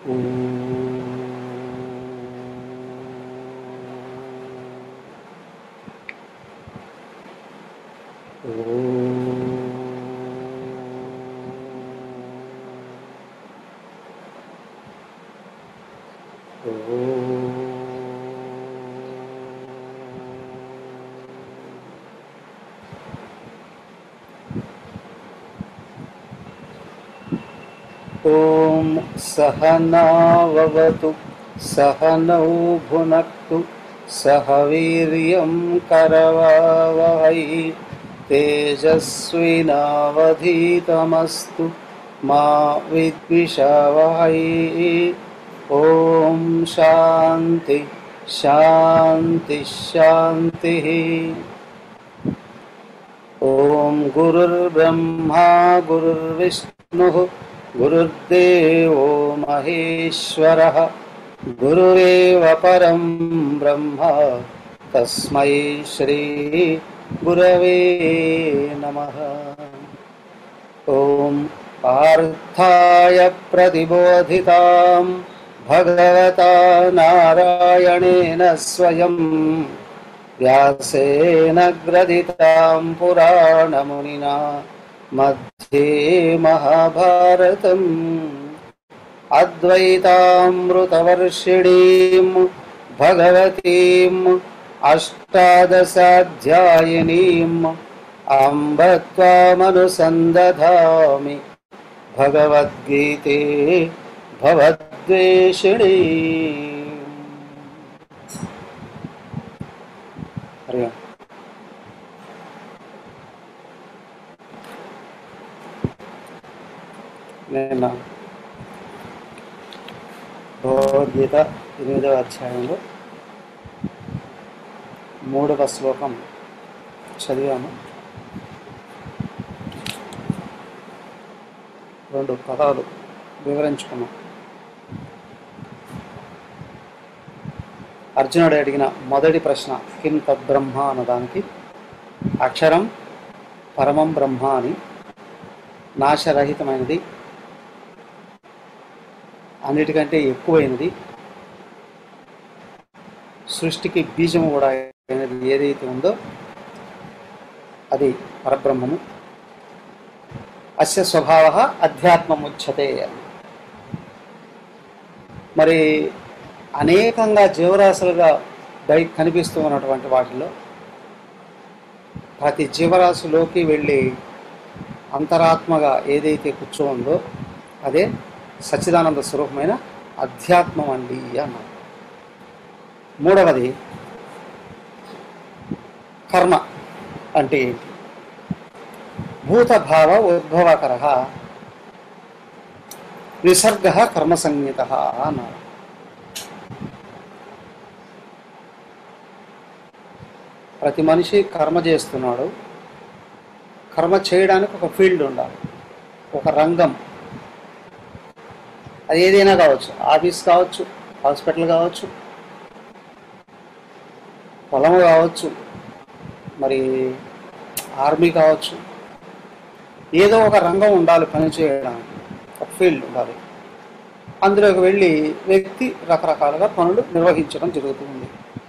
ॐ सहनाववतु सहनौ भुनक्तु सह वीर्यं करवावहै तेजस्विनावधीतमस्तु मा विद्विषावहै ॐ शान्ति शान्ति शान्तिः ॐ गुरुर्ब्रह्मा गुरुर्विष्णुः गुरुर्देवो महेश्वरः गुरुरेव परं ब्रह्म तस्मै श्रीगुरवे नमः ॐ पार्थाय प्रतिबोधितां भगवता नारायणेन स्वयं व्यासेन ग्रथितां पुराणमुनिना मध्ये महाभारतम् अद्वैतामृतवर्षिणीं भगवतीम् अष्टादशाध्यायिनीम् अम्ब त्वामनुसन्दधामि भगवद्गीते भवद्वेषिणी हरि ओम् నేను భగవద్గీత ఎనిమిదవ అధ్యాయంలో మూడవ శ్లోకం చదివాము రెండు పదాలు వివరించుకున్నాం అర్జునుడు అడిగిన మొదటి ప్రశ్న కిం తద్బ్రహ్మ అన్నదానికి అక్షరం పరమం బ్రహ్మ అని నాశరహితమైనది అన్నిటికంటే ఎక్కువైనది సృష్టికి బీజము కూడా అయినది ఏదైతే ఉందో అది పరబ్రహ్మము అస్య స్వభావ అధ్యాత్మముచ్యతే అని మరి అనేకంగా జీవరాశులుగా బయట కనిపిస్తూ ఉన్నటువంటి వాటిలో ప్రతి జీవరాశిలోకి వెళ్ళి అంతరాత్మగా ఏదైతే కూర్చోందో అదే సచ్చిదానంద స్వరూపమైన అధ్యాత్మం అండి అన్నారు మూడవది కర్మ అంటే ఏంటి భూతభావ ఉద్భవకర విసర్గ కర్మ సంహిత అన్నారు ప్రతి మనిషి కర్మ చేస్తున్నాడు కర్మ చేయడానికి ఒక ఫీల్డ్ ఉండాలి ఒక రంగం అది ఏదైనా కావచ్చు ఆఫీస్ కావచ్చు హాస్పిటల్ కావచ్చు పొలము కావచ్చు మరి ఆర్మీ కావచ్చు ఏదో ఒక రంగం ఉండాలి పని చేయడానికి ఒక ఫీల్డ్ ఉండాలి అందులోకి వెళ్ళి వ్యక్తి రకరకాలుగా పనులు నిర్వహించడం జరుగుతుంది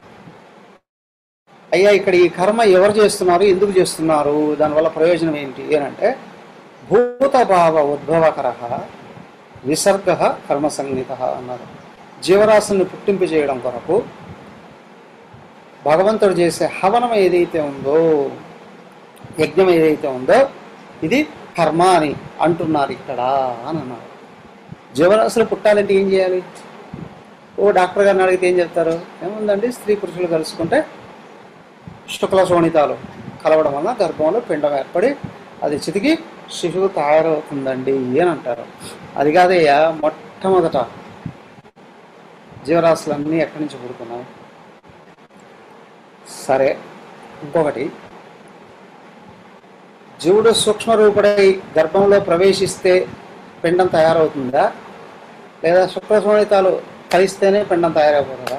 అయ్యా ఇక్కడ ఈ కర్మ ఎవరు చేస్తున్నారు ఎందుకు చేస్తున్నారు దానివల్ల ప్రయోజనం ఏంటి అని అంటే భూతభావ ఉద్భవకర విసర్గ కర్మ సంహిత అన్నారు జీవరాశుల్ని పుట్టింపు చేయడం కొరకు భగవంతుడు చేసే హవనం ఏదైతే ఉందో యజ్ఞం ఏదైతే ఉందో ఇది కర్మ అని అంటున్నారు ఇక్కడ అని అన్నారు జీవరాశులు పుట్టాలంటే ఏం చేయాలి ఓ డాక్టర్ గారిని అడిగితే ఏం చెప్తారు ఏముందండి స్త్రీ పురుషులు కలుసుకుంటే శుక్ల శోణితాలు కలవడం వల్ల గర్భంలో పిండం ఏర్పడి అది చితికి శిశువు తయారవుతుందండి అని అంటారు అది కాదయ్యా మొట్టమొదట జీవరాశులన్నీ ఎక్కడి నుంచి పుడుతున్నాయి సరే ఇంకొకటి జీవుడు సూక్ష్మ రూపుడై గర్భంలో ప్రవేశిస్తే పిండం తయారవుతుందా లేదా శుక్ల శోణితాలు కలిస్తేనే పిండం తయారైపోతుందా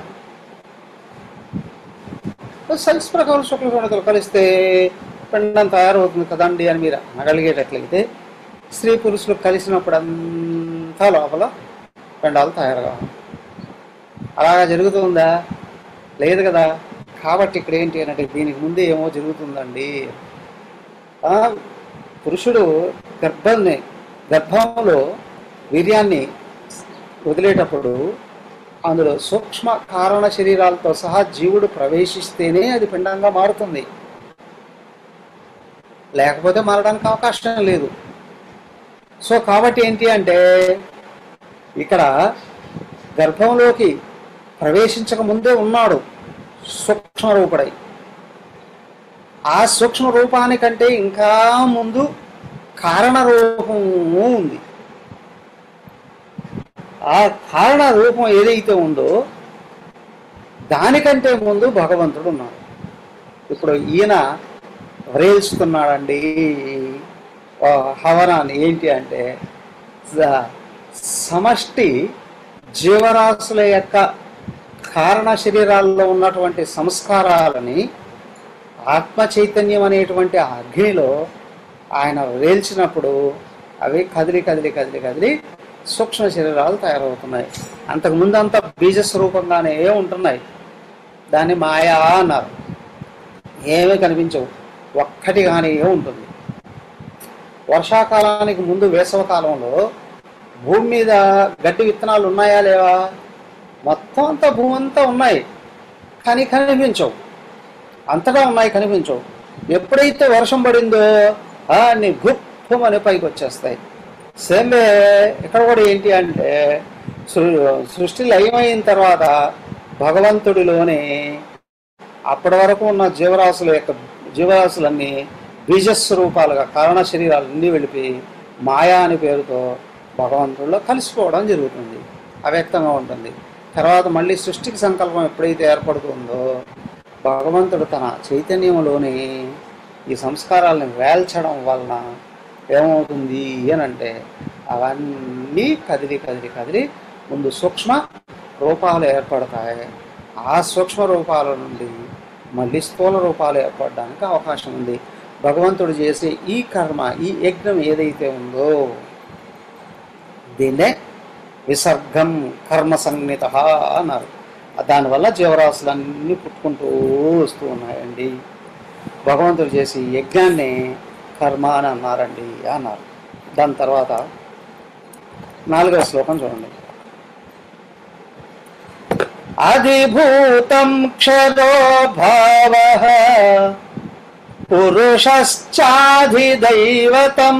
సైన్స్ ప్రకారం శుక్ల శోణితలు కలిస్తే పిండం తయారవుతుంది కదండి అని మీరు అనగలిగేటట్లయితే స్త్రీ పురుషులు కలిసినప్పుడు అంతా లోపల పెండాలు తయారు కావాలి అలాగా జరుగుతుందా లేదు కదా కాబట్టి ఇక్కడ ఏంటి అంటే దీనికి ముందే ఏమో జరుగుతుందండి ఆ, పురుషుడు గర్భాన్ని గర్భంలో వీర్యాన్ని వదిలేటప్పుడు అందులో సూక్ష్మ కారణ శరీరాలతో సహా జీవుడు ప్రవేశిస్తేనే అది పిండంగా మారుతుంది లేకపోతే మారడానికి అవకాశం లేదు సో కాబట్టి ఏంటి అంటే ఇక్కడ గర్భంలోకి ప్రవేశించక ముందే ఉన్నాడు సూక్ష్మ రూపుడై ఆ సూక్ష్మ రూపానికంటే ఇంకా ముందు కారణ రూపము ఉంది ఆ కారణ రూపం ఏదైతే ఉందో దానికంటే ముందు భగవంతుడు ఉన్నాడు ఇప్పుడు ఈయన వ్రేల్చుతున్నాడండి ఆ హవనాన్ని ఏంటి అంటే స- సమష్టి జీవరాశుల యొక్క కారణ శరీరాల్లో ఉన్నటువంటి సంస్కారాలని ఆత్మ చైతన్యం అనేటువంటి ఆ అగ్నిలో ఆయన వేల్చినప్పుడు అవి కదిలి కదిలి కదిలి కదిలి సూక్ష్మ శరీరాలు తయారవుతున్నాయి అంతకుముందు అంతా బీజ స్వరూపంగానే ఉంటున్నాయి దాన్ని మాయా అన్నారు ఏమీ కనిపించవు ఒక్కటి కానీ ఉంటుంది వర్షాకాలానికి ముందు వేసవ కాలంలో భూమి మీద గడ్డి విత్తనాలు ఉన్నాయా లేవా మొత్తం అంతా భూమి అంతా ఉన్నాయి కానీ కనిపించవు అంతటా ఉన్నాయి కనిపించవు ఎప్పుడైతే వర్షం పడిందో అన్ని గుప్పమని పైకి వచ్చేస్తాయి సేమే ఇక్కడ కూడా ఏంటి అంటే సృ- సృష్టి లయమైన తర్వాత భగవంతుడిలోనే అప్పటి వరకు ఉన్న జీవరాశుల యొక్క జీవరాశులన్నీ బీజస్వరూపాలుగా కారణ శరీరాలన్నీ వెళ్ళిపోయి మాయా అని పేరుతో భగవంతుడిలో కలిసిపోవడం జరుగుతుంది అవ్యక్తంగా ఉంటుంది తర్వాత మళ్ళీ సృష్టికి సంకల్పం ఎప్పుడైతే ఏర్పడుతుందో భగవంతుడు తన చైతన్యంలోని ఈ సంస్కారాలను వేల్చడం వలన ఏమవుతుంది అని అంటే అవన్నీ కదిలి కదిలి కదిలి ముందు సూక్ష్మ రూపాలు ఏర్పడతాయి ఆ సూక్ష్మ రూపాల నుండి మళ్ళీ స్థూల రూపాలు ఏర్పడడానికి అవకాశం ఉంది భగవంతుడు చేసే ఈ కర్మ ఈ యజ్ఞం ఏదైతే ఉందో దీన్నే విసర్గం కర్మ సంహిత అన్నారు దానివల్ల జీవరాశులన్నీ పుట్టుకుంటూ వస్తూ ఉన్నాయండి భగవంతుడు చేసి ఈ యజ్ఞాన్ని కర్మ అని అన్నారండి అన్నారు దాని తర్వాత నాలుగవ శ్లోకం చూడండి అధిభూతం క్షరో భావ పురుషశ్చాధిదైవతం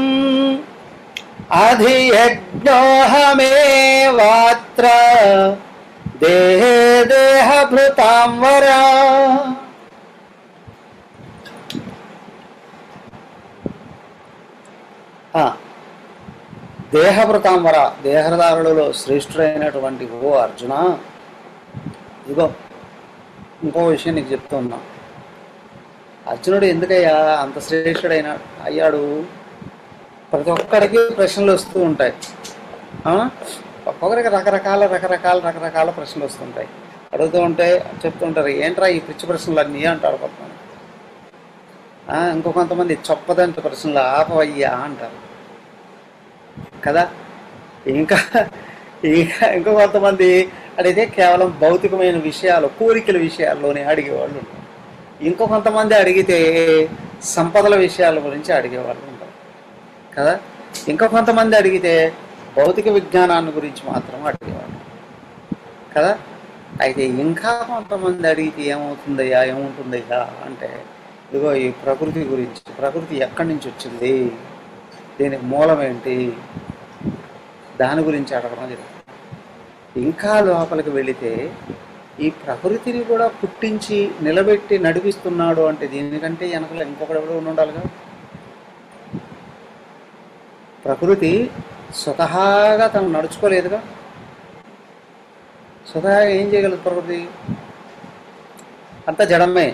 అధియజ్ఞోహమేవాత్ర దేహే దేహభృతాం వరా ఆ, దేహభృతాంబర దేహదారులలో శ్రేష్ఠుడైనటువంటి ఓ అర్జున ఇదిగో ఇంకో విషయం నీకు చెప్తున్నా అర్జునుడు ఎందుకయ్యా అంత శ్రేష్ఠుడైన అయ్యాడు ప్రతి ఒక్కడికి ప్రశ్నలు వస్తూ ఉంటాయి ఆ? ఒక్కొక్కరికి రకరకాల రకరకాల రకరకాల ప్రశ్నలు వస్తుంటాయి అడుగుతూ ఉంటే చెప్తుంటారు ఏంట్రా ఈ పిచ్చి ప్రశ్నలు అన్నీ అంటారు కొంతమంది ఆ, ఇంకో కొంతమంది చొప్పదంటి ప్రశ్నలు ఆపవయ్యా అంటారు కదా ఇంకా ఇంకా ఇంకో కొంతమంది అడిగితే కేవలం భౌతికమైన విషయాలు కోరికల విషయాల్లోనే అడిగేవాళ్ళు ఉంటారు ఇంకో కొంతమంది అడిగితే సంపదల విషయాల గురించి అడిగేవాళ్ళు ఉంటారు కదా ఇంకా కొంతమంది అడిగితే భౌతిక విజ్ఞానాన్ని గురించి మాత్రం అడిగేవాళ్ళు కదా అయితే ఇంకా కొంతమంది అడిగితే ఏమవుతుందయ్యా ఏముంటుందయ్యా అంటే ఇదిగో ఈ ప్రకృతి గురించి ప్రకృతి ఎక్కడి నుంచి వచ్చింది దీనికి మూలం ఏంటి దాని గురించి అడగడం జరుగుతుంది ఇంకా లోపలికి వెళితే ఈ ప్రకృతిని కూడా పుట్టించి నిలబెట్టి నడిపిస్తున్నాడు అంటే దీనికంటే వెనకలో ఇంకొకడు ఎవడో ఉండి ఉండాలిగా ప్రకృతి స్వతహాగా తను నడుచుకోలేదుగా స్వతహాగా ఏం చేయగలదు ప్రకృతి అంత జడమే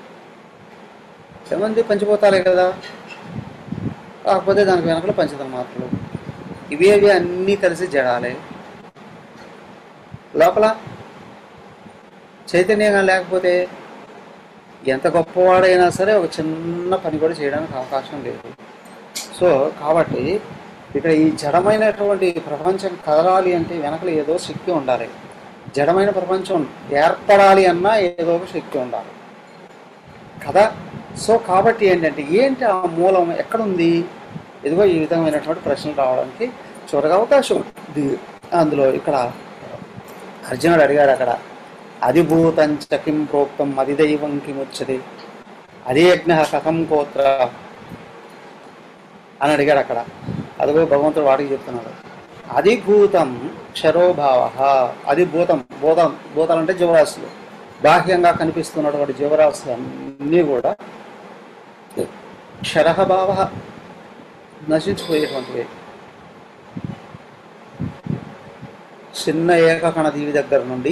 ఏమంది పంచిపోతాలే కదా కాకపోతే దానికి వెనకలో పంచదార మాత్రలు ఇవి అవి అన్నీ కలిసి జడాలే లోపల చైతన్యంగా లేకపోతే ఎంత గొప్పవాడైనా సరే ఒక చిన్న పని కూడా చేయడానికి అవకాశం లేదు సో కాబట్టి ఇక్కడ ఈ జడమైనటువంటి ప్రపంచం కదలాలి అంటే వెనకలు ఏదో శక్తి ఉండాలి జడమైన ప్రపంచం ఏర్పడాలి అన్నా ఏదో ఒక శక్తి ఉండాలి కదా సో కాబట్టి ఏంటంటే ఏంటి ఆ మూలం ఎక్కడుంది ఇదిగో ఈ విధమైనటువంటి ప్రశ్నలు రావడానికి చివరిగా అవకాశం ఉంది అందులో ఇక్కడ అర్జునుడు అడిగాడు అక్కడ అధిభూతం చకిం ప్రోక్తం అధిదైవం కిముచ్చది అదే యజ్ఞ కథం కోత్ర అని అడిగాడు అక్కడ అదిగో భగవంతుడు వాడికి చెప్తున్నాడు అధిభూతం క్షరోభావ అధిభూతం భూతం భూతాలు అంటే జీవరాశులు బాహ్యంగా కనిపిస్తున్నటువంటి జీవరాశులు అన్నీ కూడా క్షరభావ నశించిపోయేటువంటివి చిన్న ఏకకణ దీవి దగ్గర నుండి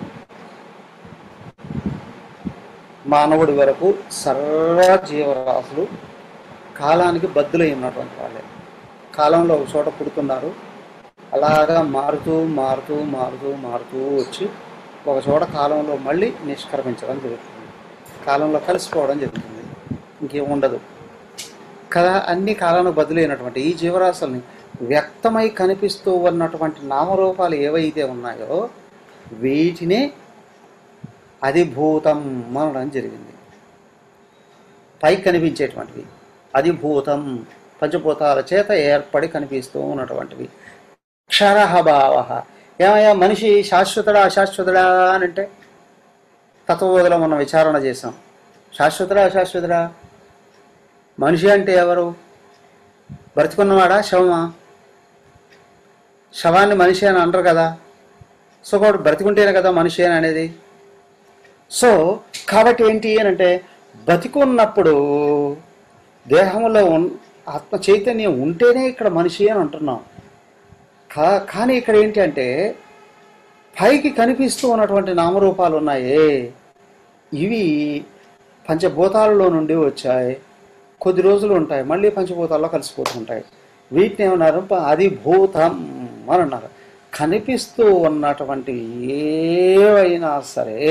మానవుడి వరకు సర్వ జీవరాశులు కాలానికి బద్దులై ఉన్నటువంటి వాళ్ళే కాలంలో ఒక చోట పుడుతున్నారు అలాగా మారుతూ మారుతూ మారుతూ మారుతూ వచ్చి ఒక చోట కాలంలో మళ్ళీ నిష్క్రమించడం జరుగుతుంది కాలంలో కలిసిపోవడం జరుగుతుంది ఇంకేం ఉండదు కదా అన్ని కాలానికి బదులైనటువంటి ఈ జీవరాశుల్ని వ్యక్తమై కనిపిస్తూ ఉన్నటువంటి నామరూపాలు ఏవైతే ఉన్నాయో వీటినే అధిభూతం అనడం జరిగింది పైకి కనిపించేటువంటివి అధిభూతం పంచభూతాల చేత ఏర్పడి కనిపిస్తూ ఉన్నటువంటివి క్షరహభావ ఏమయ్యా మనిషి శాశ్వతుడా అశాశ్వతుడా అని అంటే తత్వబోధలో మనం విచారణ చేసాం శాశ్వతుడా అశాశ్వతుడా మనిషి అంటే ఎవరు బ్రతికున్నవాడా శవమా శవాన్ని మనిషి అని అనరు కదా సో కాబట్టి బ్రతికుంటేనే కదా మనిషి అని అనేది సో కాబట్టి ఏంటి అని అంటే బతికున్నప్పుడు దేహంలో ఉన్ ఆత్మ చైతన్యం ఉంటేనే ఇక్కడ మనిషి అని అంటున్నాం కా కానీ ఇక్కడ ఏంటి అంటే పైకి కనిపిస్తూ ఉన్నటువంటి నామరూపాలు ఉన్నాయే ఇవి పంచభూతాలలో నుండి వచ్చాయి కొద్ది రోజులు ఉంటాయి మళ్ళీ పంచభూతాల్లో కలిసిపోతుంటాయి వీటిని ఏమన్నారు ప- అది భూతం అని అన్నారు కనిపిస్తూ ఉన్నటువంటి ఏవైనా సరే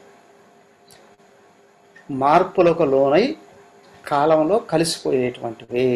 మార్పులకు లోనై కాలంలో కలిసిపోయేటువంటివి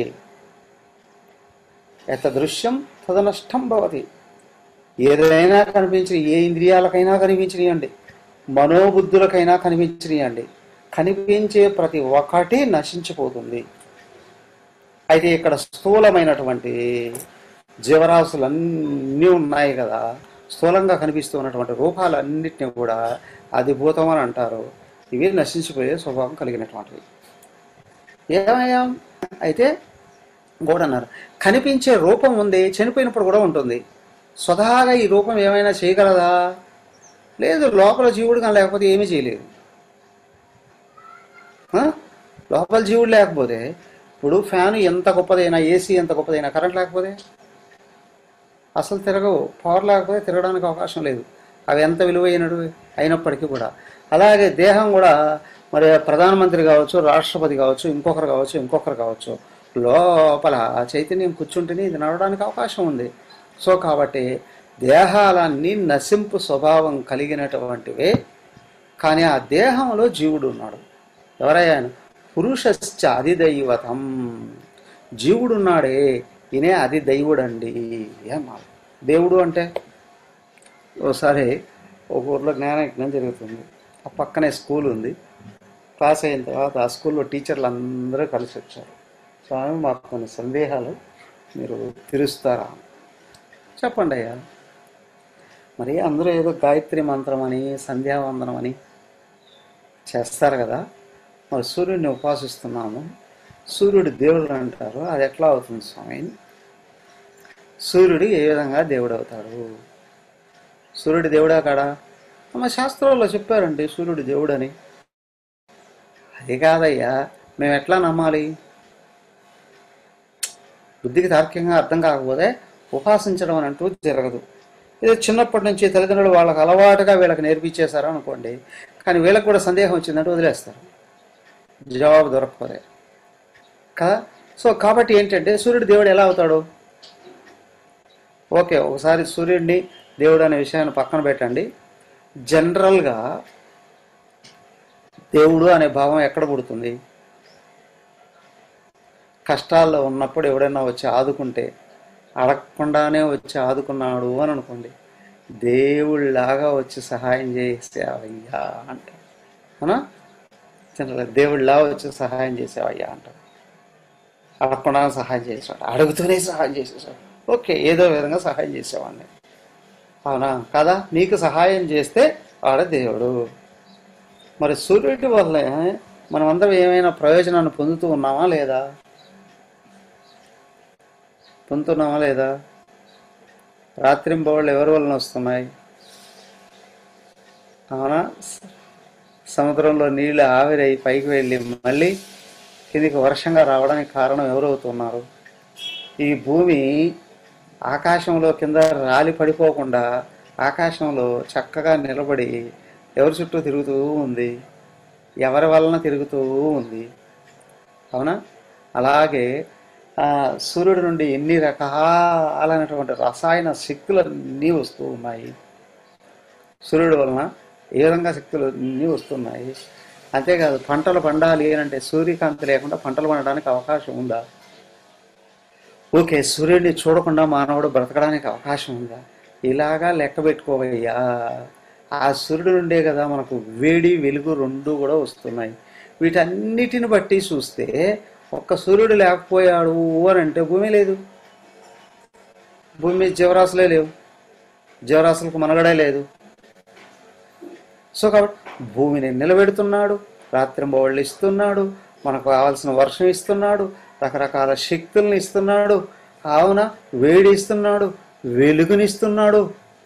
ఎత దృశ్యం తదనష్టం భవతి ఏదైనా కనిపించిన ఏ ఇంద్రియాలకైనా కనిపించనియండి మనోబుద్ధులకైనా కనిపించనియండి కనిపించే ప్రతి ఒక్కటి నశించిపోతుంది అయితే ఇక్కడ స్థూలమైనటువంటి జీవరాశులన్నీ ఉన్నాయి కదా స్థూలంగా కనిపిస్తూ ఉన్నటువంటి రూపాలన్నిటిని కూడా అధిభూతం అని అంటారు ఇవి నశించిపోయే స్వభావం కలిగినటువంటివి ఏమయ్యా అయితే కూడా అన్నారు కనిపించే రూపం ఉంది చనిపోయినప్పుడు కూడా ఉంటుంది స్వతహాగా ఈ రూపం ఏమైనా చేయగలదా లేదు లోపల జీవుడు కానీ లేకపోతే ఏమీ చేయలేదు ఆ? లోపల జీవుడు లేకపోతే ఇప్పుడు ఫ్యాన్ ఎంత గొప్పదైనా ఏసీ ఎంత గొప్పదైనా కరెంట్ లేకపోతే అసలు తిరగవు పవర్ లేకపోతే తిరగడానికి అవకాశం లేదు అవి ఎంత విలువైనడు అయినప్పటికీ కూడా అలాగే దేహం కూడా మరి ప్రధానమంత్రి కావచ్చు రాష్ట్రపతి కావచ్చు ఇంకొకరు కావచ్చు ఇంకొకరు కావచ్చు లోపల చైతన్యం కూర్చుంటేనే ఇది నడవడానికి అవకాశం ఉంది సో కాబట్టి దేహాలన్నీ నశింపు స్వభావం కలిగినటువంటివే కానీ ఆ దేహంలో జీవుడు ఉన్నాడు ఎవరయ్యా ఆయన? పురుషశ్చ అధిదైవతం జీవుడున్నాడే ఈయనే అది దైవుడండి ఏమా దేవుడు అంటే ఓసారి ఒక ఊర్లో జ్ఞానయజ్ఞం జరుగుతుంది ఆ పక్కనే స్కూల్ ఉంది క్లాస్ అయిన తర్వాత ఆ స్కూల్లో టీచర్లు అందరూ కలిసి వచ్చారు స్వామి మాకు కొన్ని సందేహాలు మీరు తీరుస్తారా చెప్పండి అయ్యా మరి అందరూ ఏదో గాయత్రి మంత్రం అని సంధ్యావందనం అని చేస్తారు కదా మరి సూర్యుడిని ఉపాసిస్తున్నాము సూర్యుడు దేవుడు అంటారు అది ఎట్లా అవుతుంది స్వామి సూర్యుడు ఏ విధంగా దేవుడు అవుతాడు సూర్యుడు దేవుడా కాడా మా శాస్త్రంలో చెప్పారండి సూర్యుడు దేవుడని అది కాదయ్యా మేము ఎట్లా నమ్మాలి బుద్ధికి తార్కికంగా అర్థం కాకపోతే ఉపాసించడం అని అంటూ జరగదు ఇది చిన్నప్పటి నుంచి తల్లిదండ్రులు వాళ్ళకి అలవాటుగా వీళ్ళకి నేర్పించేశారు అనుకోండి కానీ వీళ్ళకి కూడా సందేహం వచ్చిందంటే వదిలేస్తారు జవాబు దొరకకపోతే కదా సో కాబట్టి ఏంటంటే సూర్యుడు దేవుడు ఎలా అవుతాడు ఓకే ఒకసారి సూర్యుడిని దేవుడు అనే విషయాన్ని పక్కన పెట్టండి జనరల్గా దేవుడు అనే భావం ఎక్కడ పుడుతుంది కష్టాల్లో ఉన్నప్పుడు ఎవడైనా వచ్చి ఆదుకుంటే అడగకుండానే వచ్చి ఆదుకున్నాడు అని అనుకోండి దేవుళ్ళలాగా వచ్చి సహాయం చేసేవయ్యా అంట అవునా చిన్న దేవుళ్ళలా వచ్చి సహాయం చేసేవయ్యా అంటారు అడగకుండా సహాయం చేసేవాడు అడుగుతూనే సహాయం చేసేసాడు ఓకే ఏదో విధంగా సహాయం చేసేవాడిని అవునా కదా నీకు సహాయం చేస్తే వాడే దేవుడు మరి సూర్యుడి వల్లే మనమందరం ఏమైనా ప్రయోజనాన్ని పొందుతూ ఉన్నామా లేదా పొందుతున్నామా లేదా రాత్రింబవళ్ళు ఎవరి వలన వస్తున్నాయి అవునా సముద్రంలో నీళ్ళు ఆవిరై పైకి వెళ్ళి మళ్ళీ కిందికి వర్షంగా రావడానికి కారణం ఎవరవుతున్నారు ఈ భూమి ఆకాశంలో కింద రాలి పడిపోకుండా ఆకాశంలో చక్కగా నిలబడి ఎవరి చుట్టూ తిరుగుతూ ఉంది ఎవరి వలన తిరుగుతూ ఉంది అవునా అలాగే ఆ, సూర్యుడి నుండి ఎన్ని రకాలైనటువంటి రసాయన శక్తులు అన్నీ వస్తూ ఉన్నాయి సూర్యుడి వలన ఏ విధంగా శక్తులు అన్నీ వస్తున్నాయి అంతేకాదు పంటలు పండాలి అని అంటే సూర్యకాంతి లేకుండా పంటలు పండడానికి అవకాశం ఉందా ఓకే సూర్యుడిని చూడకుండా మానవుడు బ్రతకడానికి అవకాశం ఉందా ఇలాగా లెక్క పెట్టుకోవయ్యా ఆ సూర్యుడి నుండే కదా మనకు వేడి వెలుగు రెండు కూడా వస్తున్నాయి వీటన్నిటిని బట్టి చూస్తే ఒక్క సూర్యుడు లేకపోయాడు అని అంటే భూమి లేదు భూమి మీద జీవరాశులే లేవు జీవరాశులకు మనగడే లేదు సో కాబట్టి భూమిని నిలబెడుతున్నాడు రాత్రింబవళ్ళు ఇస్తున్నాడు మనకు కావాల్సిన వర్షం ఇస్తున్నాడు రకరకాల శక్తుల్ని ఇస్తున్నాడు కావున వేడి ఇస్తున్నాడు వెలుగునిస్తున్నాడు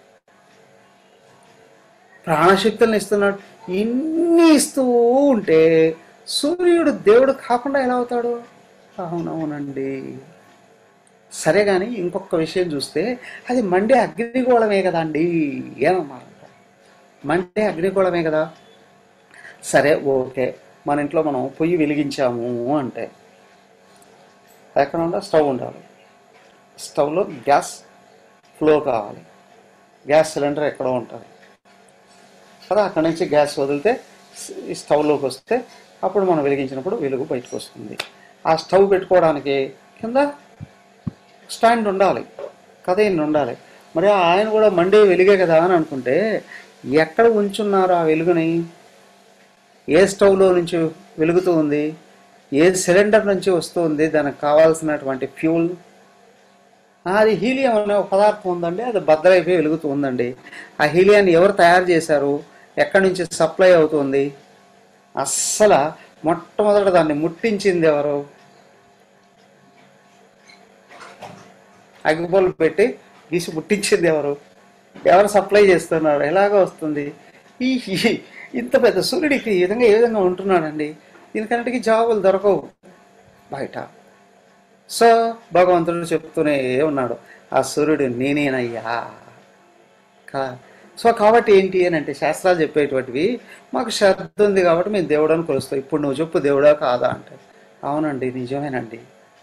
ప్రాణశక్తుల్ని ఇస్తున్నాడు ఇన్ని ఇస్తూ ఉంటే సూర్యుడు దేవుడు కాకుండా ఎలా అవుతాడు అవునవునండి సరే కానీ ఇంకొక విషయం చూస్తే అది మండే అగ్నిగోళమే కదా అండి ఏమన్నారు మండే అగ్నిగోళమే కదా సరే ఓకే మన ఇంట్లో మనం పొయ్యి వెలిగించాము అంటే ఎక్కడ ఉండాలి స్టవ్ ఉండాలి స్టవ్లో గ్యాస్ ఫ్లో కావాలి గ్యాస్ సిలిండర్ ఎక్కడో ఉంటుంది కదా అక్కడి నుంచి గ్యాస్ వదిలితే స్- ఈ స్టవ్లోకి వస్తే అప్పుడు మనం వెలిగించినప్పుడు వెలుగు బయటకు వస్తుంది ఆ స్టవ్ పెట్టుకోవడానికి కింద స్టాండ్ ఉండాలి కదా ఇన్ని ఉండాలి మరి ఆయన కూడా మండే వెలిగే కదా అని అనుకుంటే ఎక్కడ ఉంచున్నారు ఆ వెలుగుని ఏ స్టవ్లో నుంచి వెలుగుతూ ఉంది ఏ సిలిండర్ నుంచి వస్తుంది దానికి కావాల్సినటువంటి ఫ్యూల్ అది హీలియం అనే ఒక పదార్థం ఉందండి అది బద్దలైపోయి వెలుగుతూ ఉందండి ఆ హీలియాన్ని ఎవరు తయారు చేశారు ఎక్కడి నుంచి సప్లై అవుతుంది అస్సలు మొట్టమొదట దాన్ని ముట్టించింది ఎవరు అగ్గిపొలు పెట్టి గీసి ముట్టించింది ఎవరు ఎవరు సప్లై చేస్తున్నారు ఎలాగ వస్తుంది ఈ ఈ- ఇంత పెద్ద సూర్యుడికి ఈ విధంగా ఏ విధంగా ఉంటున్నాడండి దీనికన్నిటికీ జవాబులు దొరకవు బయట సో భగవంతుడు చెప్తూనే ఉన్నాడు ఆ సూర్యుడు నేనేనయ్యా కా సో కాబట్టి ఏంటి అని అంటే శాస్త్రాలు చెప్పేటువంటివి మాకు శ్రద్ధ ఉంది కాబట్టి మేము దేవుడు అని కొలుస్తాం ఇప్పుడు నువ్వు చెప్పు దేవుడా కాదా అంటే అవునండి నిజమేనండి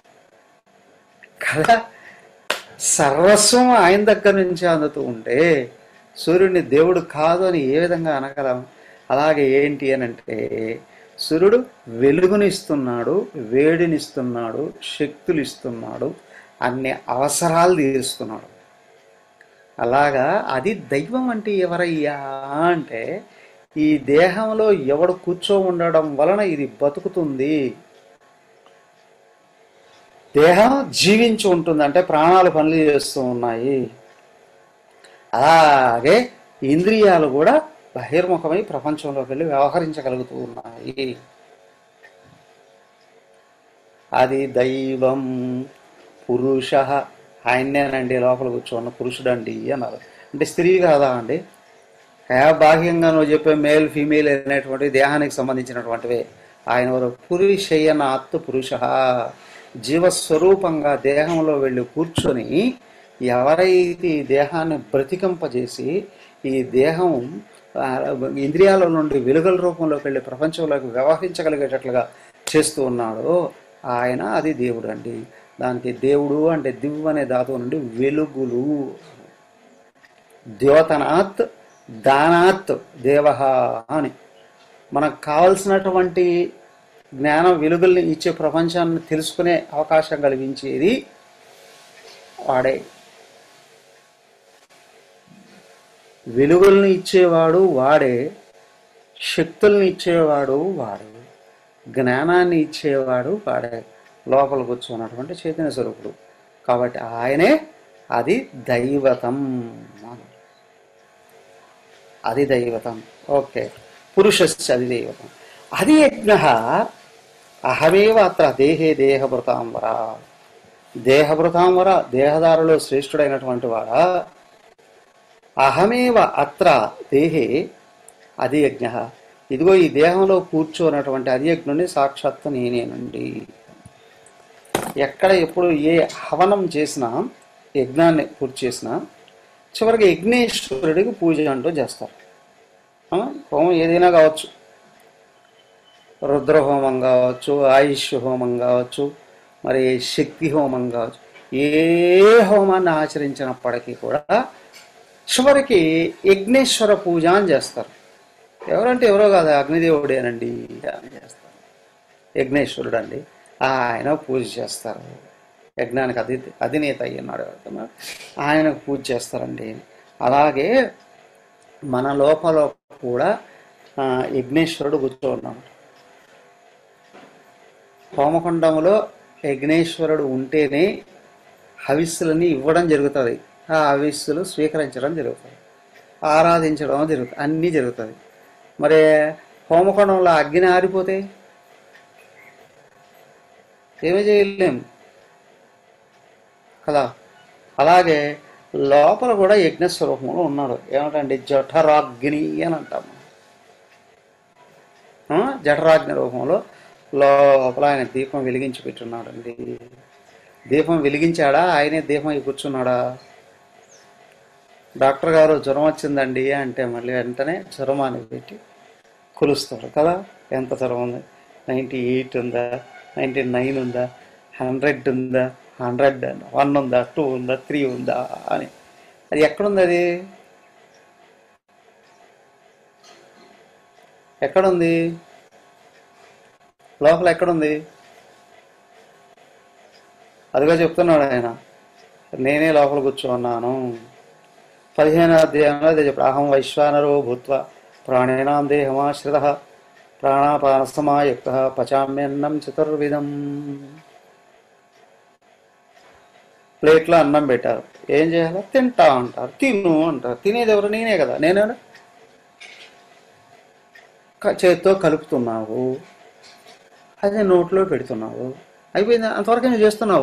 కదా సర్వస్వం ఆయన దగ్గర నుంచి అందుతూ ఉంటే సూర్యుడిని దేవుడు కాదు అని ఏ విధంగా అనగలం అలాగే ఏంటి అని అంటే సూర్యుడు వెలుగునిస్తున్నాడు వేడినిస్తున్నాడు శక్తులు ఇస్తున్నాడు అన్ని అవసరాలు తీరుస్తున్నాడు అలాగా అది దైవం అంటే ఎవరయ్యా అంటే ఈ దేహంలో ఎవడు కూర్చో ఉండడం వలన ఇది బతుకుతుంది దేహం జీవించి ఉంటుంది అంటే ప్రాణాలు పనులు చేస్తూ ఉన్నాయి అలాగే ఇంద్రియాలు కూడా బహిర్ముఖమై ప్రపంచంలోకి వెళ్ళి వ్యవహరించగలుగుతూ ఉన్నాయి అది దైవం పురుష ఆయన్నేనండి లోపల కూర్చోన్న పురుషుడండి అన్నారు అంటే స్త్రీ కాదా అండి ఏ బాహ్యంగా నువ్వు చెప్పే మేల్ ఫీమేల్ అనేటువంటి దేహానికి సంబంధించినటువంటివే ఆయన వారు పురుషయ్యనాత్ పురుష జీవస్వరూపంగా దేహంలో వెళ్ళి కూర్చొని ఎవరైతే ఈ దేహాన్ని బ్రతికింపజేసి ఈ దేహం ఆ, ఇంద్రియాల నుండి వెలుగుల రూపంలోకి వెళ్ళి ప్రపంచంలోకి వ్యవహరించగలిగేటట్లుగా చేస్తూ ఉన్నాడో ఆయన అది దేవుడు అండి దానికి దేవుడు అంటే దివ్ అనే ధాతువు నుండి వెలుగులు ద్యోతనాత్ దానాత్ దేవ అని మనకు కావలసినటువంటి జ్ఞానం వెలుగుల్ని ఇచ్చే ప్రపంచాన్ని తెలుసుకునే అవకాశం కలిగించేది వాడే వెలుగుల్ని ఇచ్చేవాడు వాడే శక్తుల్ని ఇచ్చేవాడు వాడే జ్ఞానాన్ని ఇచ్చేవాడు వాడే లోపల కూర్చున్నటువంటి చైతన్య స్వరూపుడు కాబట్టి ఆయనే అది దైవతం అన్నారు. అది దైవతం ఓకే పురుషస్య అది దైవతం అది యజ్ఞ అహమేవ అత్ర దేహే దేహభృతాంబర దేహభృతాంబర దేహదారులో శ్రేష్ఠుడైనటువంటి వాడా అహమేవ అత్ర దేహే అధియజ్ఞ ఇదిగో ఈ దేహంలో కూర్చోనటువంటి అధియజ్ఞుని సాక్షాత్తు నేనేనండి ఎక్కడ ఎప్పుడు ఏ హవనం చేసినా యజ్ఞాన్ని పూర్తి చేసినా చివరికి యజ్ఞేశ్వరుడికి పూజ అంటూ చేస్తారు ఆ, హోమం ఏదైనా కావచ్చు రుద్రహోమం కావచ్చు ఆయుష్ హోమం కావచ్చు మరి శక్తి హోమం కావచ్చు ఏ హోమాన్ని ఆచరించినప్పటికీ కూడా చివరికి యజ్ఞేశ్వర పూజ అని చేస్తారు ఎవరంటే ఎవరో కాదు అగ్నిదేవుడేనండి అని చేస్తారు యజ్ఞేశ్వరుడు అండి ఆయన పూజ చేస్తారు యజ్ఞానికి అధి అధినేత అయ్యున్నాడు కదా ఆయనకు పూజ చేస్తారండి అలాగే మన లోపల కూడా ఆ, యజ్ఞేశ్వరుడు కూర్చో ఉన్నాడు హోమకుండములో యజ్ఞేశ్వరుడు ఉంటేనే హవిస్సులని ఇవ్వడం జరుగుతుంది ఆ హవిస్సులు స్వీకరించడం జరుగుతుంది ఆరాధించడం జరుగుతుంది అన్నీ జరుగుతుంది మరి హోమకుండంలో అగ్ని ఆరిపోతే ఏమీ చేయలేం కదా అలాగే లోపల కూడా యజ్ఞ స్వరూపంలో ఉన్నాడు ఏమిటండి జఠరాగ్ని అని అంటాము ఆ, జఠరాగ్ని రూపంలో లోపల ఆయన దీపం వెలిగించి పెట్టున్నాడండి దీపం వెలిగించాడా ఆయనే దీపం అయి కూర్చున్నాడా డాక్టర్ గారు జ్వరం వచ్చిందండి అంటే మళ్ళీ వెంటనే జ్వరం అని పెట్టి కొలుస్తారు కదా ఎంత జ్వరం ఉంది నైంటీ ఎయిట్ ఉందా నైంటీ నైన్ ఉందా హండ్రెడ్ ఉందా హండ్రెడ్ వన్ ఉందా టూ ఉందా త్రీ ఉందా అని అది ఎక్కడుంది అది ఎక్కడుంది లోపల ఎక్కడుంది అదిగా చెప్తున్నాడు ఆయన నేనే లోపల కూర్చోన్నాను పదిహేను అధ్యాయంలో అదే చెప్పాడు అహం వైశ్వానరో భూత్వ ప్రాణేనాం దేహమాశ్రిత ప్రాణాపాన సమాయుక్త పచామ్యన్నం చతుర్విధం ప్లేట్లో అన్నం పెట్టారు ఏం చేయాలి తింటా అంటారు తిను అంటారు తినేది ఎవరు నేనే కదా నేనే క- చేత్తో కలుపుతున్నావు అదే నోట్లో పెడుతున్నావు అయిపోయింది అంతవరకు నువ్వు చేస్తున్నావు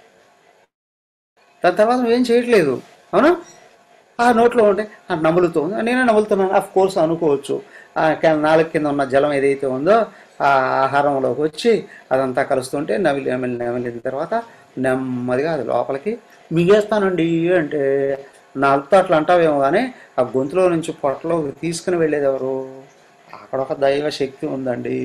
దాని తర్వాత నువ్వేం చేయట్లేదు అవునా ఆ నోట్లో ఉంటే ఆ నములుతూ ఉంది నేనే నములుతున్నాను ఆఫ్ కోర్స్ అనుకోవచ్చు ఆ క- నాలుగు కింద ఉన్న జలం ఏదైతే ఉందో ఆ ఆహారంలోకి వచ్చి అదంతా కలుస్తుంటే నమిలి నమిలి నమిలిన తర్వాత నెమ్మదిగా అది లోపలికి మిగేస్తానండి అంటే నాలుగుతో అట్లా అంటావేమో కానీ ఆ గొంతులో నుంచి పొట్టలో తీసుకుని వెళ్ళేది ఎవరు అక్కడ ఒక దైవ శక్తి ఉందండి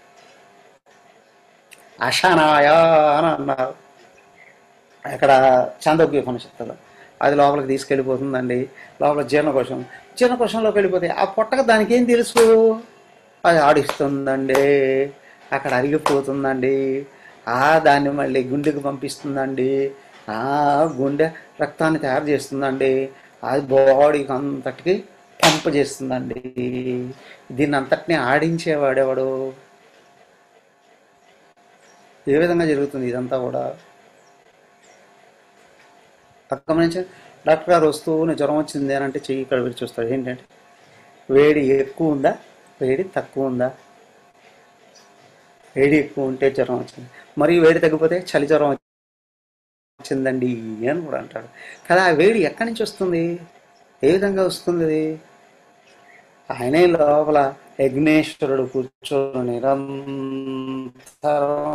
అషానాయ అని అన్నారు అక్కడ చాందోగ్య ఉపనిషత్తులో అది లోపలికి తీసుకెళ్ళిపోతుందండి లోపల జీర్ణకోశం జీర్ణకోశంలోకి వెళ్ళిపోతే ఆ పొట్టక దానికి ఏం తెలుసు అది ఆడిస్తుందండి అక్కడ అరిగిపోతుందండి ఆ దాన్ని మళ్ళీ గుండెకి పంపిస్తుందండి ఆ గుండె రక్తాన్ని తయారు చేస్తుందండి అది బాడీకి అంతటికి పంపు చేస్తుందండి దీన్ని అంతటిని ఆడించేవాడెవడు ఏ విధంగా జరుగుతుంది ఇదంతా కూడా గమనించి డాక్టర్ గారు వస్తూనే జ్వరం వచ్చింది అని అంటే చెయ్యి ఇక్కడ విడిచి చూస్తాడు ఏంటంటే వేడి ఎక్కువ ఉందా వేడి తక్కువ ఉందా వేడి ఎక్కువ ఉంటే జ్వరం వచ్చింది మరియు వేడి తగ్గిపోతే చలి జ్వరం వచ్చిందండి అని కూడా అంటాడు కదా ఆ వేడి ఎక్కడి నుంచి వస్తుంది ఏ విధంగా వస్తుంది అది ఆయనే లోపల యజ్ఞేశ్వరుడు కూర్చొని నిరంతరం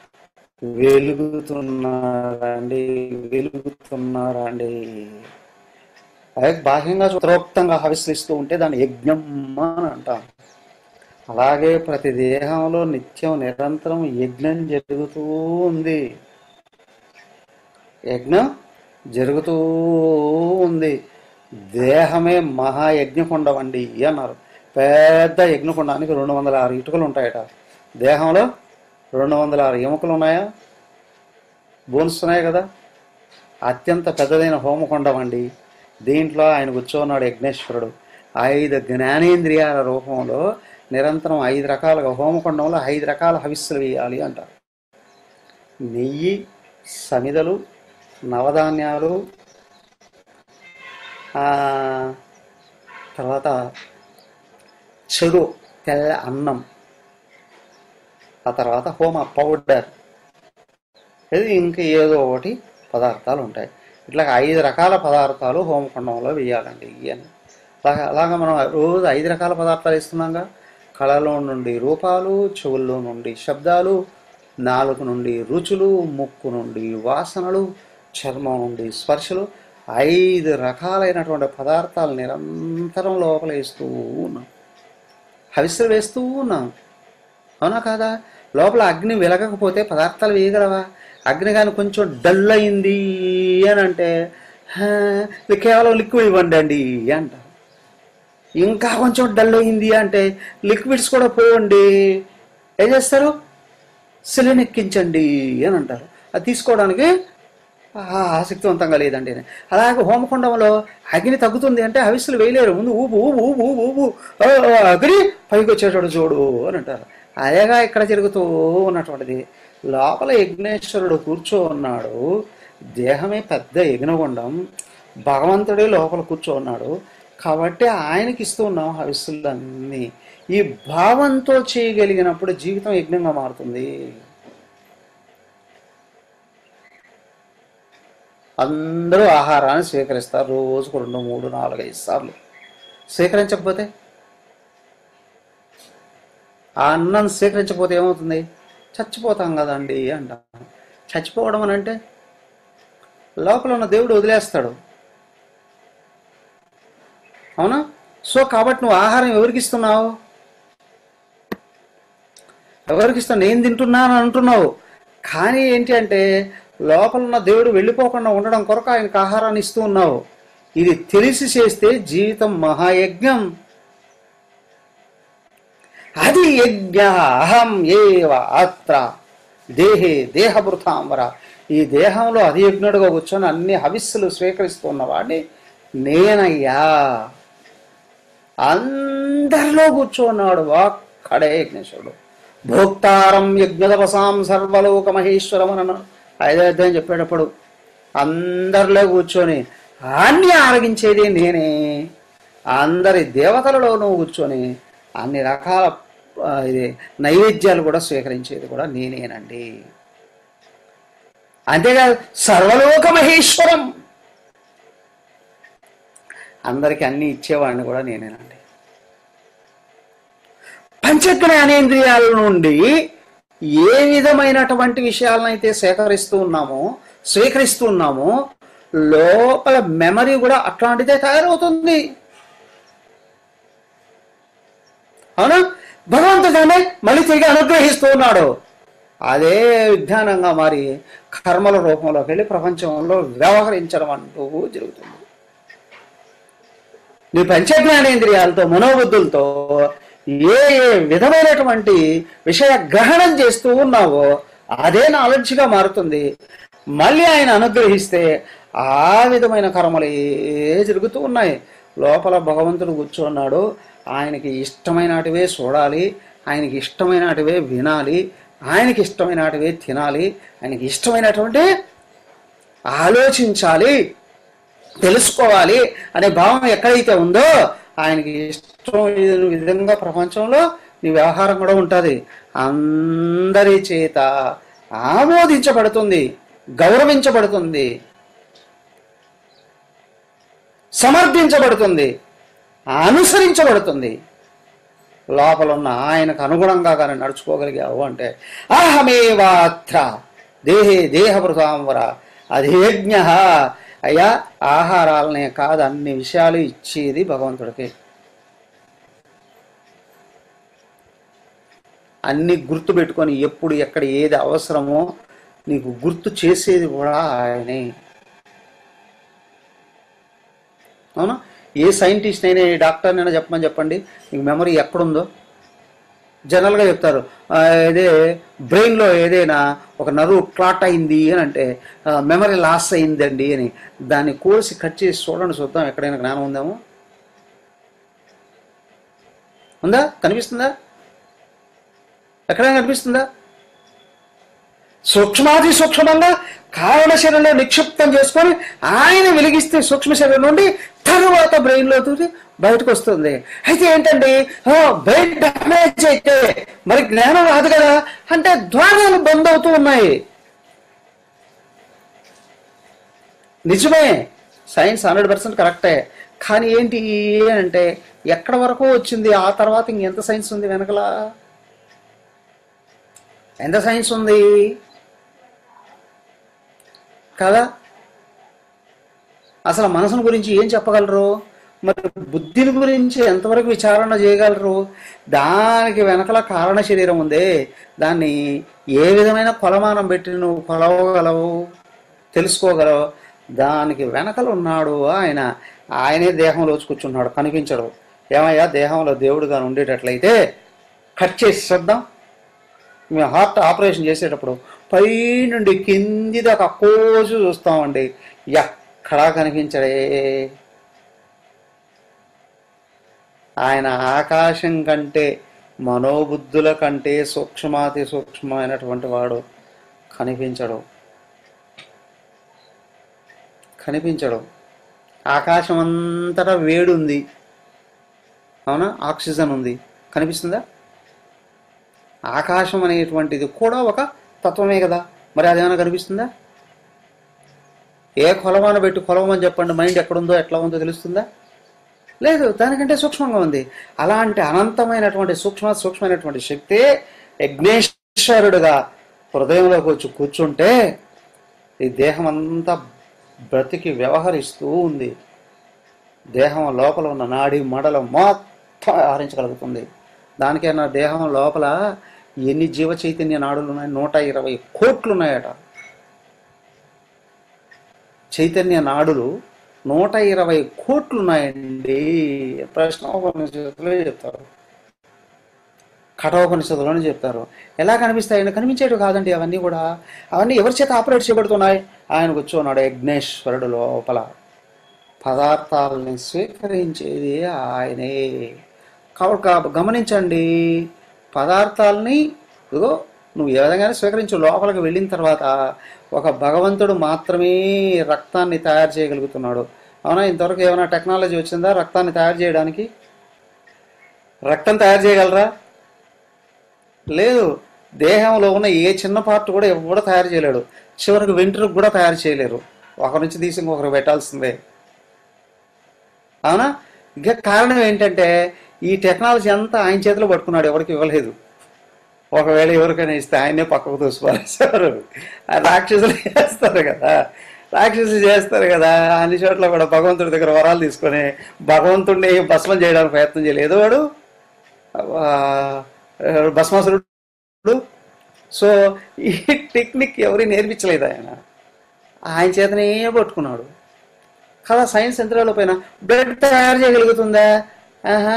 వెలుగుతున్నారండి వెలుగుతున్నారండి అదే బాహ్యంగా ఉత్తరోక్తంగా హవిస్లిస్తూ ఉంటే దాన్ని యజ్ఞం అని అంటాం అలాగే ప్రతి దేహంలో నిత్యం నిరంతరం యజ్ఞం జరుగుతూ ఉంది యజ్ఞం జరుగుతూ ఉంది దేహమే మహాయజ్ఞకుండం అండి అన్నారు పెద్ద యజ్ఞకుండానికి రెండు వందల ఆరు ఇటుకలు ఉంటాయట దేహంలో రెండు వందల ఆరు ఎముకలు ఉన్నాయా బోన్స్ ఉన్నాయి కదా అత్యంత పెద్దదైన హోమకొండం అండి దీంట్లో ఆయన కూర్చోన్నాడు యజ్ఞేశ్వరుడు ఐదు జ్ఞానేంద్రియాల రూపంలో నిరంతరం ఐదు రకాలుగా హోమకొండంలో ఐదు రకాల హవిస్సులు వేయాలి అంటారు నెయ్యి సమిదలు నవధాన్యాలు ఆ, తర్వాత చెడు తెల్ల అన్నం ఆ తర్వాత హోమ పౌడర్ ఇది ఇంకా ఏదో ఒకటి పదార్థాలు ఉంటాయి ఇట్లా ఐదు రకాల పదార్థాలు హోమకుండంలో వేయాలండి అని అలాగా అలాగా మనం రోజు ఐదు రకాల పదార్థాలు ఇస్తున్నాంగా కళలో నుండి రూపాలు చెవుల్లో నుండి శబ్దాలు నాలుగు నుండి రుచులు ముక్కు నుండి వాసనలు చర్మం నుండి స్పర్శలు ఐదు రకాలైనటువంటి పదార్థాలు నిరంతరం లోపల వేస్తూ ఉన్నాం హవిస్సులు వేస్తూ ఉన్నాం అవునా కాదా లోపల అగ్ని వెలగకపోతే పదార్థాలు వేయగలవా అగ్ని కానీ కొంచెం డల్ అయింది అని అంటే "హా, ఇది కేవలం లిక్విడ్ ఇవ్వండి అండి అంటారు ఇంకా కొంచెం డల్ అయింది అంటే లిక్విడ్స్ కూడా పోవండి ఏం చేస్తారు సిలిన్ ఎక్కించండి అని అంటారు అది తీసుకోవడానికి ఆ, ఆసక్తివంతంగా లేదండి అని. అలాగే హోమకుండంలో అగ్ని తగ్గుతుంది అంటే హవిస్సులు వేయలేరు ముందు ఊపు ఊపు ఊపు ఊపు ఊపు ఆ, అగ్ని పైకి వచ్చేటోడు చూడు అని అంటారు అదేగా ఇక్కడ జరుగుతూ ఉన్నటువంటిది లోపల యజ్ఞేశ్వరుడు కూర్చో ఉన్నాడు దేహమే పెద్ద యజ్ఞగుండం భగవంతుడే లోపల కూర్చో ఉన్నాడు కాబట్టి ఆయనకి ఇస్తూ ఉన్నాం హవిస్సులన్నీ ఈ భావంతో చేయగలిగినప్పుడు జీవితం యజ్ఞంగా మారుతుంది అందరూ ఆహారాన్ని స్వీకరిస్తారు రోజుకు రెండు మూడు నాలుగు ఐదు సార్లు స్వీకరించకపోతే ఆ అన్నం స్వీకరించకపోతే ఏమవుతుంది చచ్చిపోతాం కదండి అంటాం చచ్చిపోవడం అని అంటే లోపల ఉన్న దేవుడు వదిలేస్తాడు అవునా సో కాబట్టి నువ్వు ఆహారం ఎవరికి ఇస్తున్నావు ఎవరికి ఇస్తావు నేను తింటున్నాను అంటున్నావు కానీ ఏంటి అంటే లోపల ఉన్న దేవుడు వెళ్ళిపోకుండా ఉండడం కొరకు ఆయనకు ఆహారాన్ని ఇస్తూ ఉన్నావు ఇది తెలిసి చేస్తే జీవితం మహాయజ్ఞం అది యజ్ఞ అహం ఏవ అత్ర దేహే దేహభృతాంబర ఈ దేహంలో అది యజ్ఞుడుగా కూర్చొని అన్ని హవిస్సులు స్వీకరిస్తున్న వాడిని నేనయ్యా అందరిలో కూర్చున్నాడు ఒక్కడే యజ్ఞేశ్వరుడు భోక్తారం యజ్ఞదవసాం సర్వలోక మహేశ్వరం అని అన్నాడు ఐదో అధ్యాయం చెప్పేటప్పుడు అందరిలో కూర్చొని అన్ని ఆరగించేది నేనే అందరి దేవతలలో కూర్చొని అన్ని రకాల ఆ, ఇది నైవేద్యాలు కూడా స్వీకరించేది కూడా నేనేనండి అంతేకాదు సర్వలోక మహేశ్వరం అందరికి అన్ని ఇచ్చేవాడిని కూడా నేనేనండి పంచజ్ఞానేంద్రియాల నుండి ఏ విధమైనటువంటి విషయాలనైతే సేకరిస్తూ ఉన్నామో స్వీకరిస్తూ ఉన్నామో లోపల మెమరీ కూడా అట్లాంటిదే తయారవుతుంది అవునా భగవంతుడానే మళ్ళీ తిరిగి అనుగ్రహిస్తూ ఉన్నాడు అదే విజ్ఞానంగా మారి కర్మల రూపంలోకి వెళ్ళి ప్రపంచంలో వ్యవహరించడం అంటూ జరుగుతుంది నీ పంచజ్ఞానేంద్రియాలతో మనోబుద్ధులతో ఏ ఏ విధమైనటువంటి విషయ గ్రహణం చేస్తూ ఉన్నావో అదే నాలెడ్జ్గా మారుతుంది మళ్ళీ ఆయన అనుగ్రహిస్తే ఆ విధమైన కర్మలే జరుగుతూ ఉన్నాయి లోపల భగవంతుడు కూర్చున్నాడు ఆయనకి ఇష్టమైనటివే చూడాలి ఆయనకి ఇష్టమైనటివే వినాలి ఆయనకి ఇష్టమైనటివే తినాలి ఆయనకి ఇష్టమైనటువంటి ఆలోచించాలి తెలుసుకోవాలి అనే భావం ఎక్కడైతే ఉందో ఆయనకి ఇష్టం లేని విధంగా ప్రపంచంలో నీ వ్యవహారం కూడా ఉంటుంది అందరి చేత ఆమోదించబడుతుంది గౌరవించబడుతుంది సమర్థించబడుతుంది అనుసరించబడుతుంది లోపల ఉన్న ఆయనకు అనుగుణంగా కానీ నడుచుకోగలిగావు అంటే అహమేవాత్ర దేహే దేహభృతాంబర అధియజ్ఞ అయ్యా ఆహారాలనే కాదు అన్ని విషయాలు ఇచ్చేది భగవంతుడికి అన్ని గుర్తు పెట్టుకొని ఎప్పుడు ఎక్కడ ఏది అవసరమో నీకు గుర్తు చేసేది కూడా ఆయనే అవునా ఏ సైంటిస్ట్ అయినా ఏ డాక్టర్నైనా చెప్పమని చెప్పండి నీకు మెమరీ ఎక్కడుందో జనరల్గా చెప్తారు ఆ, ఇదే బ్రెయిన్లో ఏదైనా ఒక నరువు క్లాట్ అయింది అని అంటే మెమరీ లాస్ అయిందండి అని దాన్ని కోసి కట్ చేసి చూడండి చూద్దాం ఎక్కడైనా జ్ఞానం ఉందేమో ఉందా కనిపిస్తుందా ఎక్కడైనా కనిపిస్తుందా సూక్ష్మాది సూక్ష్మంగా కారణ శరీరంలో నిక్షిప్తం చేసుకొని ఆయన వెలిగిస్తే సూక్ష్మ శరీరం నుండి తరువాత బ్రెయిన్ లో దూరి బయటకు వస్తుంది అయితే ఏంటండి బ్రెయిన్ డ్యామేజ్ అయితే మరి జ్ఞానం రాదు కదా అంటే ద్వారాలు బంద్ అవుతూ ఉన్నాయి నిజమే సైన్స్ హండ్రెడ్ పర్సెంట్ కరెక్టే కానీ ఏంటి అంటే ఎక్కడ వరకు వచ్చింది ఆ తర్వాత ఇంకెంత సైన్స్ ఉంది వెనకల ఎంత సైన్స్ ఉంది కదా అసలు మనసును గురించి ఏం చెప్పగలరు మరి బుద్ధిని గురించి ఎంతవరకు విచారణ చేయగలరు దానికి వెనకల కారణ శరీరం ఉందే దాన్ని ఏ విధమైన కొలమానం పెట్టి నువ్వు కొలవగలవు తెలుసుకోగలవు దానికి వెనకలు ఉన్నాడు ఆయన ఆయనే దేహంలో వచ్చి కూర్చున్నాడు కనిపించడు ఏమయ్యా దేహంలో దేవుడుగా ఉండేటట్లయితే కట్ చేసి చూద్దాం మేము హార్ట్ ఆపరేషన్ చేసేటప్పుడు పై నుండి కింది దాకా కోసి చూస్తామండి ఎక్కడా కనిపించడే ఆయన ఆకాశం కంటే మనోబుద్ధుల కంటే సూక్ష్మాతి సూక్ష్మమైనటువంటి వాడు కనిపించడు కనిపించడు ఆకాశం అంతటా వేడి ఉంది అవునా ఆక్సిజన్ ఉంది కనిపిస్తుందా ఆకాశం అనేటువంటిది కూడా ఒక తత్వమే కదా మరి అదేమైనా కనిపిస్తుందా ఏ కొలమాన పెట్టి కొలవమని చెప్పండి మైండ్ ఎక్కడుందో ఎట్లా ఉందో తెలుస్తుందా లేదు దానికంటే సూక్ష్మంగా ఉంది అలాంటి అనంతమైనటువంటి సూక్ష్మ సూక్ష్మమైనటువంటి శక్తి యజ్ఞేశ్వరుడుగా హృదయంలోకి వచ్చి కూర్చుంటే ఈ దేహం అంతా బ్రతికి వ్యవహరిస్తూ ఉంది దేహం లోపల ఉన్న నాడి మడల మొత్తం వ్యవహరించగలుగుతుంది దానికైనా దేహం లోపల ఎన్ని జీవ చైతన్య నాడులు ఉన్నాయి నూట ఇరవై కోట్లు ఉన్నాయట చైతన్య నాడులు నూట ఇరవై కోట్లు ఉన్నాయండి ప్రశ్నోపనిషత్తులో చెప్తారు కఠోపనిషత్తులోనే చెప్తారు ఎలా కనిపిస్తాయండి కనిపించేవి కాదండి అవన్నీ కూడా అవన్నీ ఎవరి చేత ఆపరేట్ చేయబడుతున్నాయి ఆయన కూర్చున్నాడు యజ్ఞేశ్వరుడు లోపల పదార్థాలని స్వీకరించేది ఆయనే కాబట్టి గా- గమనించండి పదార్థాలని ఇదిగో నువ్వు ఏ విధంగా స్వీకరించు లోపలికి వెళ్ళిన తర్వాత ఒక భగవంతుడు మాత్రమే రక్తాన్ని తయారు చేయగలుగుతున్నాడు అవునా ఇంతవరకు ఏమైనా టెక్నాలజీ వచ్చిందా రక్తాన్ని తయారు చేయడానికి రక్తం తయారు చేయగలరా లేదు దేహంలో ఉన్న ఏ చిన్న పార్ట్ కూడా ఎవరు తయారు చేయలేడు చివరికి వెంట్రుకు కూడా తయారు చేయలేరు ఒకరి నుంచి తీసి ఇంకొకరు పెట్టాల్సిందే అవునా ఇంకా కారణం ఏంటంటే ఈ టెక్నాలజీ అంతా ఆయన చేతిలో పట్టుకున్నాడు ఎవరికి ఇవ్వలేదు ఒకవేళ ఎవరికైనా ఇస్తే ఆయనే పక్కకు తోసిపారేశారు ఆ రాక్షసులు చేస్తారు కదా రాక్షసులు చేస్తారు కదా అన్ని చోట్ల కూడా భగవంతుడి దగ్గర వరాలు తీసుకొని భగవంతుడిని భస్మం చేయడానికి ప్రయత్నం చేయలేదు వాడు ఆ, భస్మాసురుడు సో ఈ టెక్నిక్ ఎవరి నేర్పించలేదు ఆయన ఆయన చేతనే పట్టుకున్నాడు కదా సైన్స్ యంత్రాల పైన బ్లడ్ తయారు చేయగలుగుతుందా ఆహా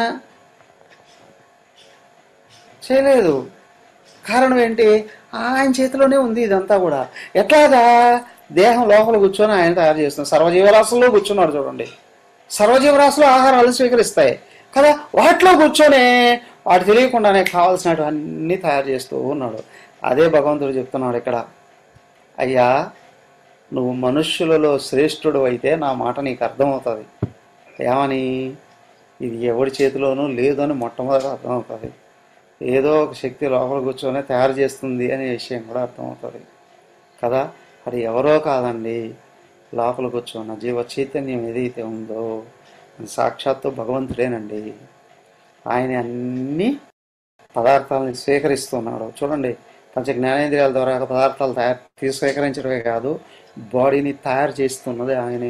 చేయలేదు కారణం ఏంటి ఆయన చేతిలోనే ఉంది ఇదంతా కూడా ఎట్లాగా దేహం లోపల కూర్చొని ఆయన తయారు చేస్తున్నాడు సర్వజీవరాశుల్లో కూర్చున్నాడు చూడండి సర్వజీవరాశులు ఆహారాలు స్వీకరిస్తాయి కదా వాటిలో కూర్చొని వాటి తెలియకుండానే కావాల్సినవన్నీ తయారు చేస్తూ ఉన్నాడు అదే భగవంతుడు చెప్తున్నాడు ఇక్కడ అయ్యా నువ్వు మనుష్యులలో శ్రేష్ఠుడు అయితే నా మాట నీకు అర్థమవుతుంది ఏమని ఇది ఎవరి చేతిలోనూ లేదు అని మొట్టమొదటి అర్థమవుతుంది ఏదో ఒక శక్తి లోపల కూర్చొని తయారు చేస్తుంది అనే విషయం కూడా అర్థమవుతుంది కదా అది ఎవరో కాదండి లోపల కూర్చున్న జీవ చైతన్యం ఏదైతే ఉందో అది సాక్షాత్తు భగవంతుడేనండి ఆయన అన్ని పదార్థాలను స్వీకరిస్తున్నాడు చూడండి పంచ జ్ఞానేంద్రియాల ద్వారా పదార్థాలు తయారు తీసు స్వీకరించడమే కాదు బాడీని తయారు చేస్తున్నది ఆయనే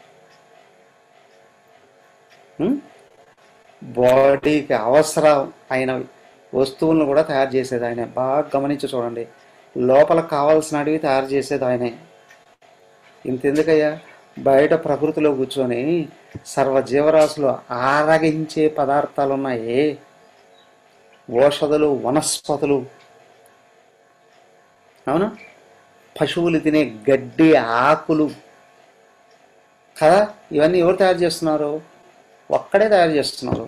ఉం? బాడీకి అవసరం అయిన వస్తువులను కూడా తయారు చేసేది ఆయనే బాగా గమనించి చూడండి లోపల కావాల్సినవి తయారు చేసేది ఆయనే ఇంతెందుకయ్యా బయట ప్రకృతిలో కూర్చొని సర్వ జీవరాశులు ఆరగించే పదార్థాలు ఉన్నాయి ఓషధులు వనస్పతులు అవునా పశువులు తినే గడ్డి ఆకులు కదా ఇవన్నీ ఎవరు తయారు చేస్తున్నారు ఒక్కడే తయారు చేస్తున్నారు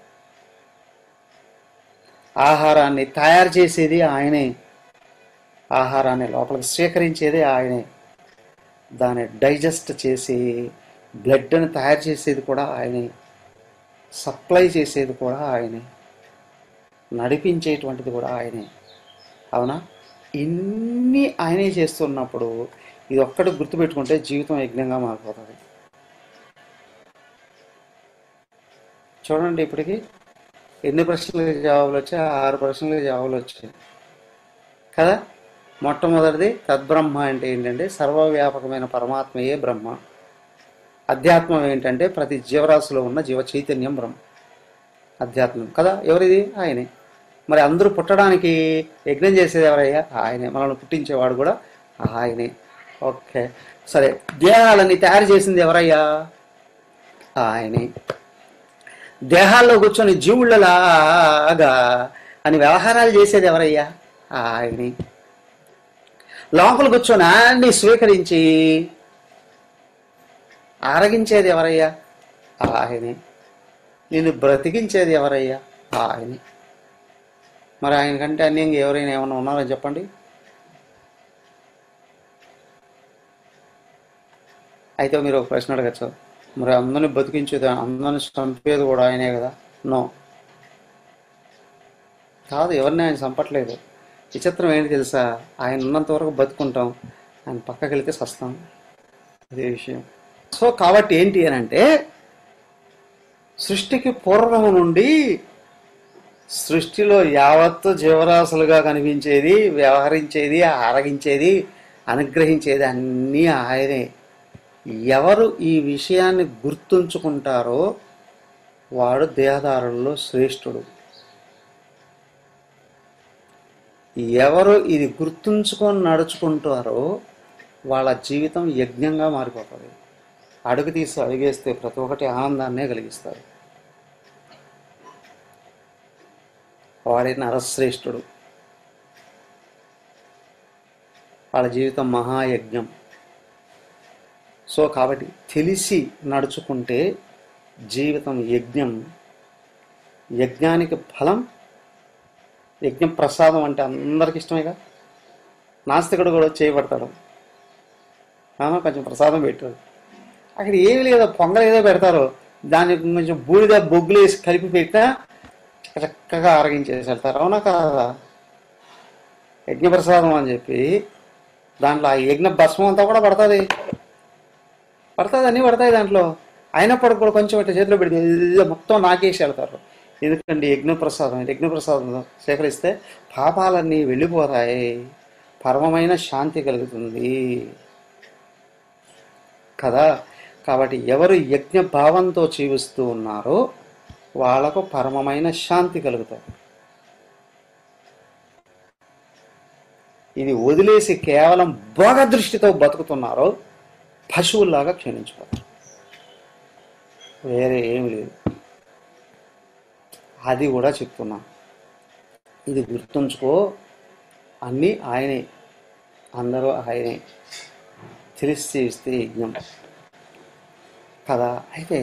ఆహారాన్ని తయారు చేసేది ఆయనే ఆహారాన్ని లోపలికి స్వీకరించేది ఆయనే దాన్ని డైజెస్ట్ చేసి బ్లడ్ని తయారు చేసేది కూడా ఆయనే సప్లై చేసేది కూడా ఆయనే నడిపించేటువంటిది కూడా ఆయనే అవునా ఇన్ని ఆయనే చేస్తున్నప్పుడు ఇది ఒక్కటి గుర్తుపెట్టుకుంటే జీవితం యజ్ఞంగా మారిపోతుంది చూడండి ఇప్పటికి ఎన్ని ప్రశ్నలకు జవాబులు వచ్చాయి ఆరు ప్రశ్నలకు జవాబులు వచ్చాయి కదా మొట్టమొదటిది తద్బ్రహ్మ అంటే ఏంటంటే సర్వవ్యాపకమైన పరమాత్మయే బ్రహ్మ అధ్యాత్మం ఏంటంటే ప్రతి జీవరాశిలో ఉన్న జీవ చైతన్యం బ్రహ్మ అధ్యాత్మం కదా ఎవరిది ఆయనే మరి అందరూ పుట్టడానికి యజ్ఞం చేసేది ఎవరయ్యా ఆయనే మనల్ని పుట్టించేవాడు కూడా ఆయనే ఓకే సరే దేహాలని తయారు చేసింది ఎవరయ్యా ఆయనే దేహాల్లో కూర్చొని జీవుళ్ళలాగా అని వ్యవహారాలు చేసేది ఎవరయ్యా ఆయనే లోపల కూర్చొని అన్ని స్వీకరించి ఆరగించేది ఎవరయ్యా ఆయనే నిన్ను బ్రతికించేది ఎవరయ్యా ఆయనే మరి ఆయన కంటే అన్యంగా ఎవరైనా ఏమైనా ఉన్నారో చెప్పండి అయితే మీరు ఒక ప్రశ్న అడగచ్చు మరి అందరిని బతికించేది అందరిని చంపేది కూడా ఆయనే కదా నో కాదు ఎవరిని ఆయన చంపట్లేదు విచిత్రం ఏంటి తెలుసా ఆయన ఉన్నంత వరకు బతుకుంటాం ఆయన పక్కకి వెళితే సస్తాం అదే విషయం సో కాబట్టి ఏంటి అని అంటే సృష్టికి పూర్వం నుండి సృష్టిలో యావత్తు జీవరాశులుగా కనిపించేది వ్యవహరించేది ఆరగించేది అనుగ్రహించేది అన్నీ ఆయనే ఎవరు ఈ విషయాన్ని గుర్తుంచుకుంటారో వాడు దేహదారుల్లో శ్రేష్ఠుడు ఎవరు ఇది గుర్తుంచుకొని నడుచుకుంటారో వాళ్ళ జీవితం యజ్ఞంగా మారిపోతుంది అడుగు తీసి అడిగేస్తే ప్రతి ఒక్కటి ఆనందాన్నే కలిగిస్తారు వాడే నరశ్రేష్ఠుడు వాళ్ళ జీవితం మహాయజ్ఞం సో కాబట్టి తెలిసి నడుచుకుంటే జీవితం యజ్ఞం యజ్ఞానికి ఫలం యజ్ఞ ప్రసాదం అంటే అందరికి ఇష్టమేగా నాస్తికుడు కూడా చేయబడతాడు ఆమె కొంచెం ప్రసాదం పెట్టాడు అక్కడ ఏమి లేదో పొంగల్ ఏదో పెడతారు దాన్ని కొంచెం బూడిద బొగ్గులు వేసి కలిపి పెట్టినా చక్కగా ఆరగించేసి వెళ్తారు అవునా కాదా యజ్ఞ ప్రసాదం అని చెప్పి దాంట్లో ఆ యజ్ఞ భస్మం అంతా కూడా పడుతుంది పడుతుంది అన్నీ పడతాయి దాంట్లో అయినప్పటికి కూడా కొంచెం ఇట్లా చేతిలో పెడితే ఇదిగో మొత్తం నాకేసి వెళ్తారు ఎందుకంటే యజ్ఞప్రసాదం యజ్ఞప్రసాదం సేకరిస్తే పాపాలన్నీ వెళ్ళిపోతాయి పరమమైన శాంతి కలుగుతుంది కదా కాబట్టి ఎవరు యజ్ఞ భావంతో జీవిస్తూ ఉన్నారో వాళ్ళకు పరమమైన శాంతి కలుగుతుంది ఇది వదిలేసి కేవలం భోగ దృష్టితో బతుకుతున్నారో పశువుల్లాగా క్షీణించిపోతారు వేరే ఏమి లేదు అది కూడా చెప్తున్నా ఇది గుర్తుంచుకో అన్నీ ఆయనే అందరూ ఆయనే తెలిసి చేస్తే యజ్ఞం కదా అయితే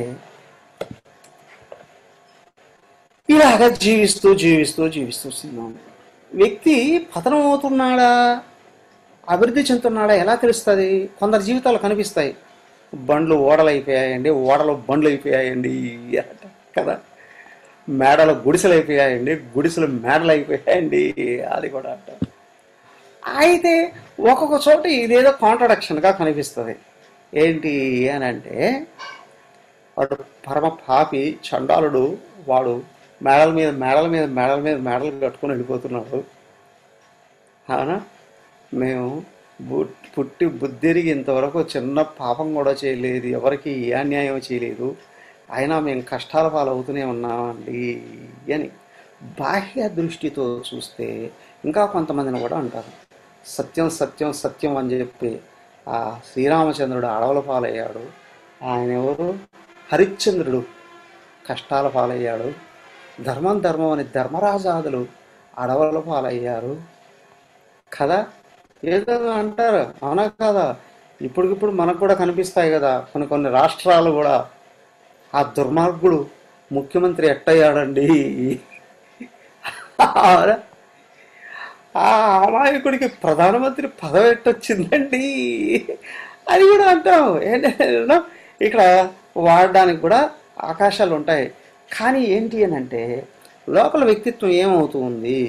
ఇలాగ జీవిస్తూ జీవిస్తూ జీవిస్తూ వస్తున్నాం వ్యక్తి పతనం అవుతున్నాడా అభివృద్ధి చెందుతున్నాడా ఎలా తెలుస్తుంది కొందరు జీవితాలు కనిపిస్తాయి బండ్లు ఓడలు అయిపోయాయండి ఓడలు బండ్లు అయిపోయాయండి అంట కదా మేడలు గుడిసెలు అయిపోయాయండి గుడిసెలు మేడలు అయిపోయాయండి అది కూడా అంట అయితే ఒక్కొక్క చోట ఇదేదో కాంట్రడక్షన్గా కనిపిస్తుంది ఏంటి అని అంటే వాడు పరమ పాపి చండాలుడు వాడు మేడల మీద మేడల మీద మేడల మీద మేడలు కట్టుకొని వెళ్ళిపోతున్నాడు అవునా మేము బు- పుట్టి బుద్ధిరిగి ఇంతవరకు చిన్న పాపం కూడా చేయలేదు ఎవరికి ఏ అన్యాయం చేయలేదు అయినా మేము కష్టాల పాలవుతూనే ఉన్నామండి అని బాహ్య దృష్టితో చూస్తే ఇంకా కొంతమందిని కూడా అంటారు సత్యం సత్యం సత్యం అని చెప్పి ఆ శ్రీరామచంద్రుడు అడవుల పాలయ్యాడు ఆయన ఎవరు హరిశ్చంద్రుడు కష్టాల పాలయ్యాడు ధర్మం ధర్మం అని ధర్మరాజాదులు అడవుల పాలయ్యారు కదా ఏదో అంటారు అవునా కదా ఇప్పటికిప్పుడు మనకు కూడా కనిపిస్తాయి కదా కొన్ని కొన్ని రాష్ట్రాలు కూడా ఆ దుర్మార్గుడు ముఖ్యమంత్రి ఎట్టయ్యాడండి అవునా? ఆ అమాయకుడికి ప్రధానమంత్రి పదవి ఎట్టొచ్చిందండి అని కూడా అంటాం ఏంటంటే ఇక్కడ వాడడానికి కూడా అవకాశాలు ఉంటాయి కానీ ఏంటి అని అంటే లోపల వ్యక్తిత్వం ఏమవుతుంది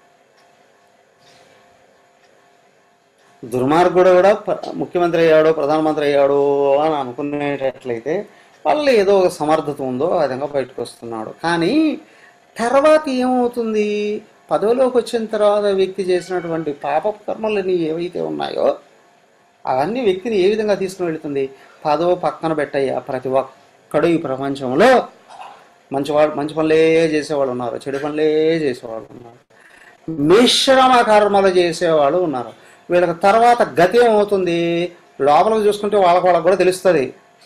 దుర్మార్గుడు కూడా ప్ర- ముఖ్యమంత్రి అయ్యాడు ప్రధానమంత్రి అయ్యాడు అని అనుకునేటట్లయితే వాళ్ళు ఏదో ఒక సమర్థత ఉందో ఆ విధంగా బయటకు వస్తున్నాడు కానీ తర్వాత ఏమవుతుంది పదవిలోకి వచ్చిన తర్వాత వ్యక్తి చేసినటువంటి పాప కర్మలని ఏవైతే ఉన్నాయో అవన్నీ వ్యక్తిని ఏ విధంగా తీసుకుని వెళుతుంది పదవి పక్కన పెట్టయ్యా ప్రతి ఒక్కడు ఈ ప్రపంచంలో మంచివాడు మంచి పనులే చేసేవాళ్ళు ఉన్నారు చెడు పనులే చేసేవాళ్ళు ఉన్నారు మిశ్రమ కర్మలు చేసేవాళ్ళు ఉన్నారు వీళ్ళకి తర్వాత గతి ఏమవుతుంది లోపలికి చూసుకుంటే వాళ్ళకి వాళ్ళకి కూడా తెలుస్తుంది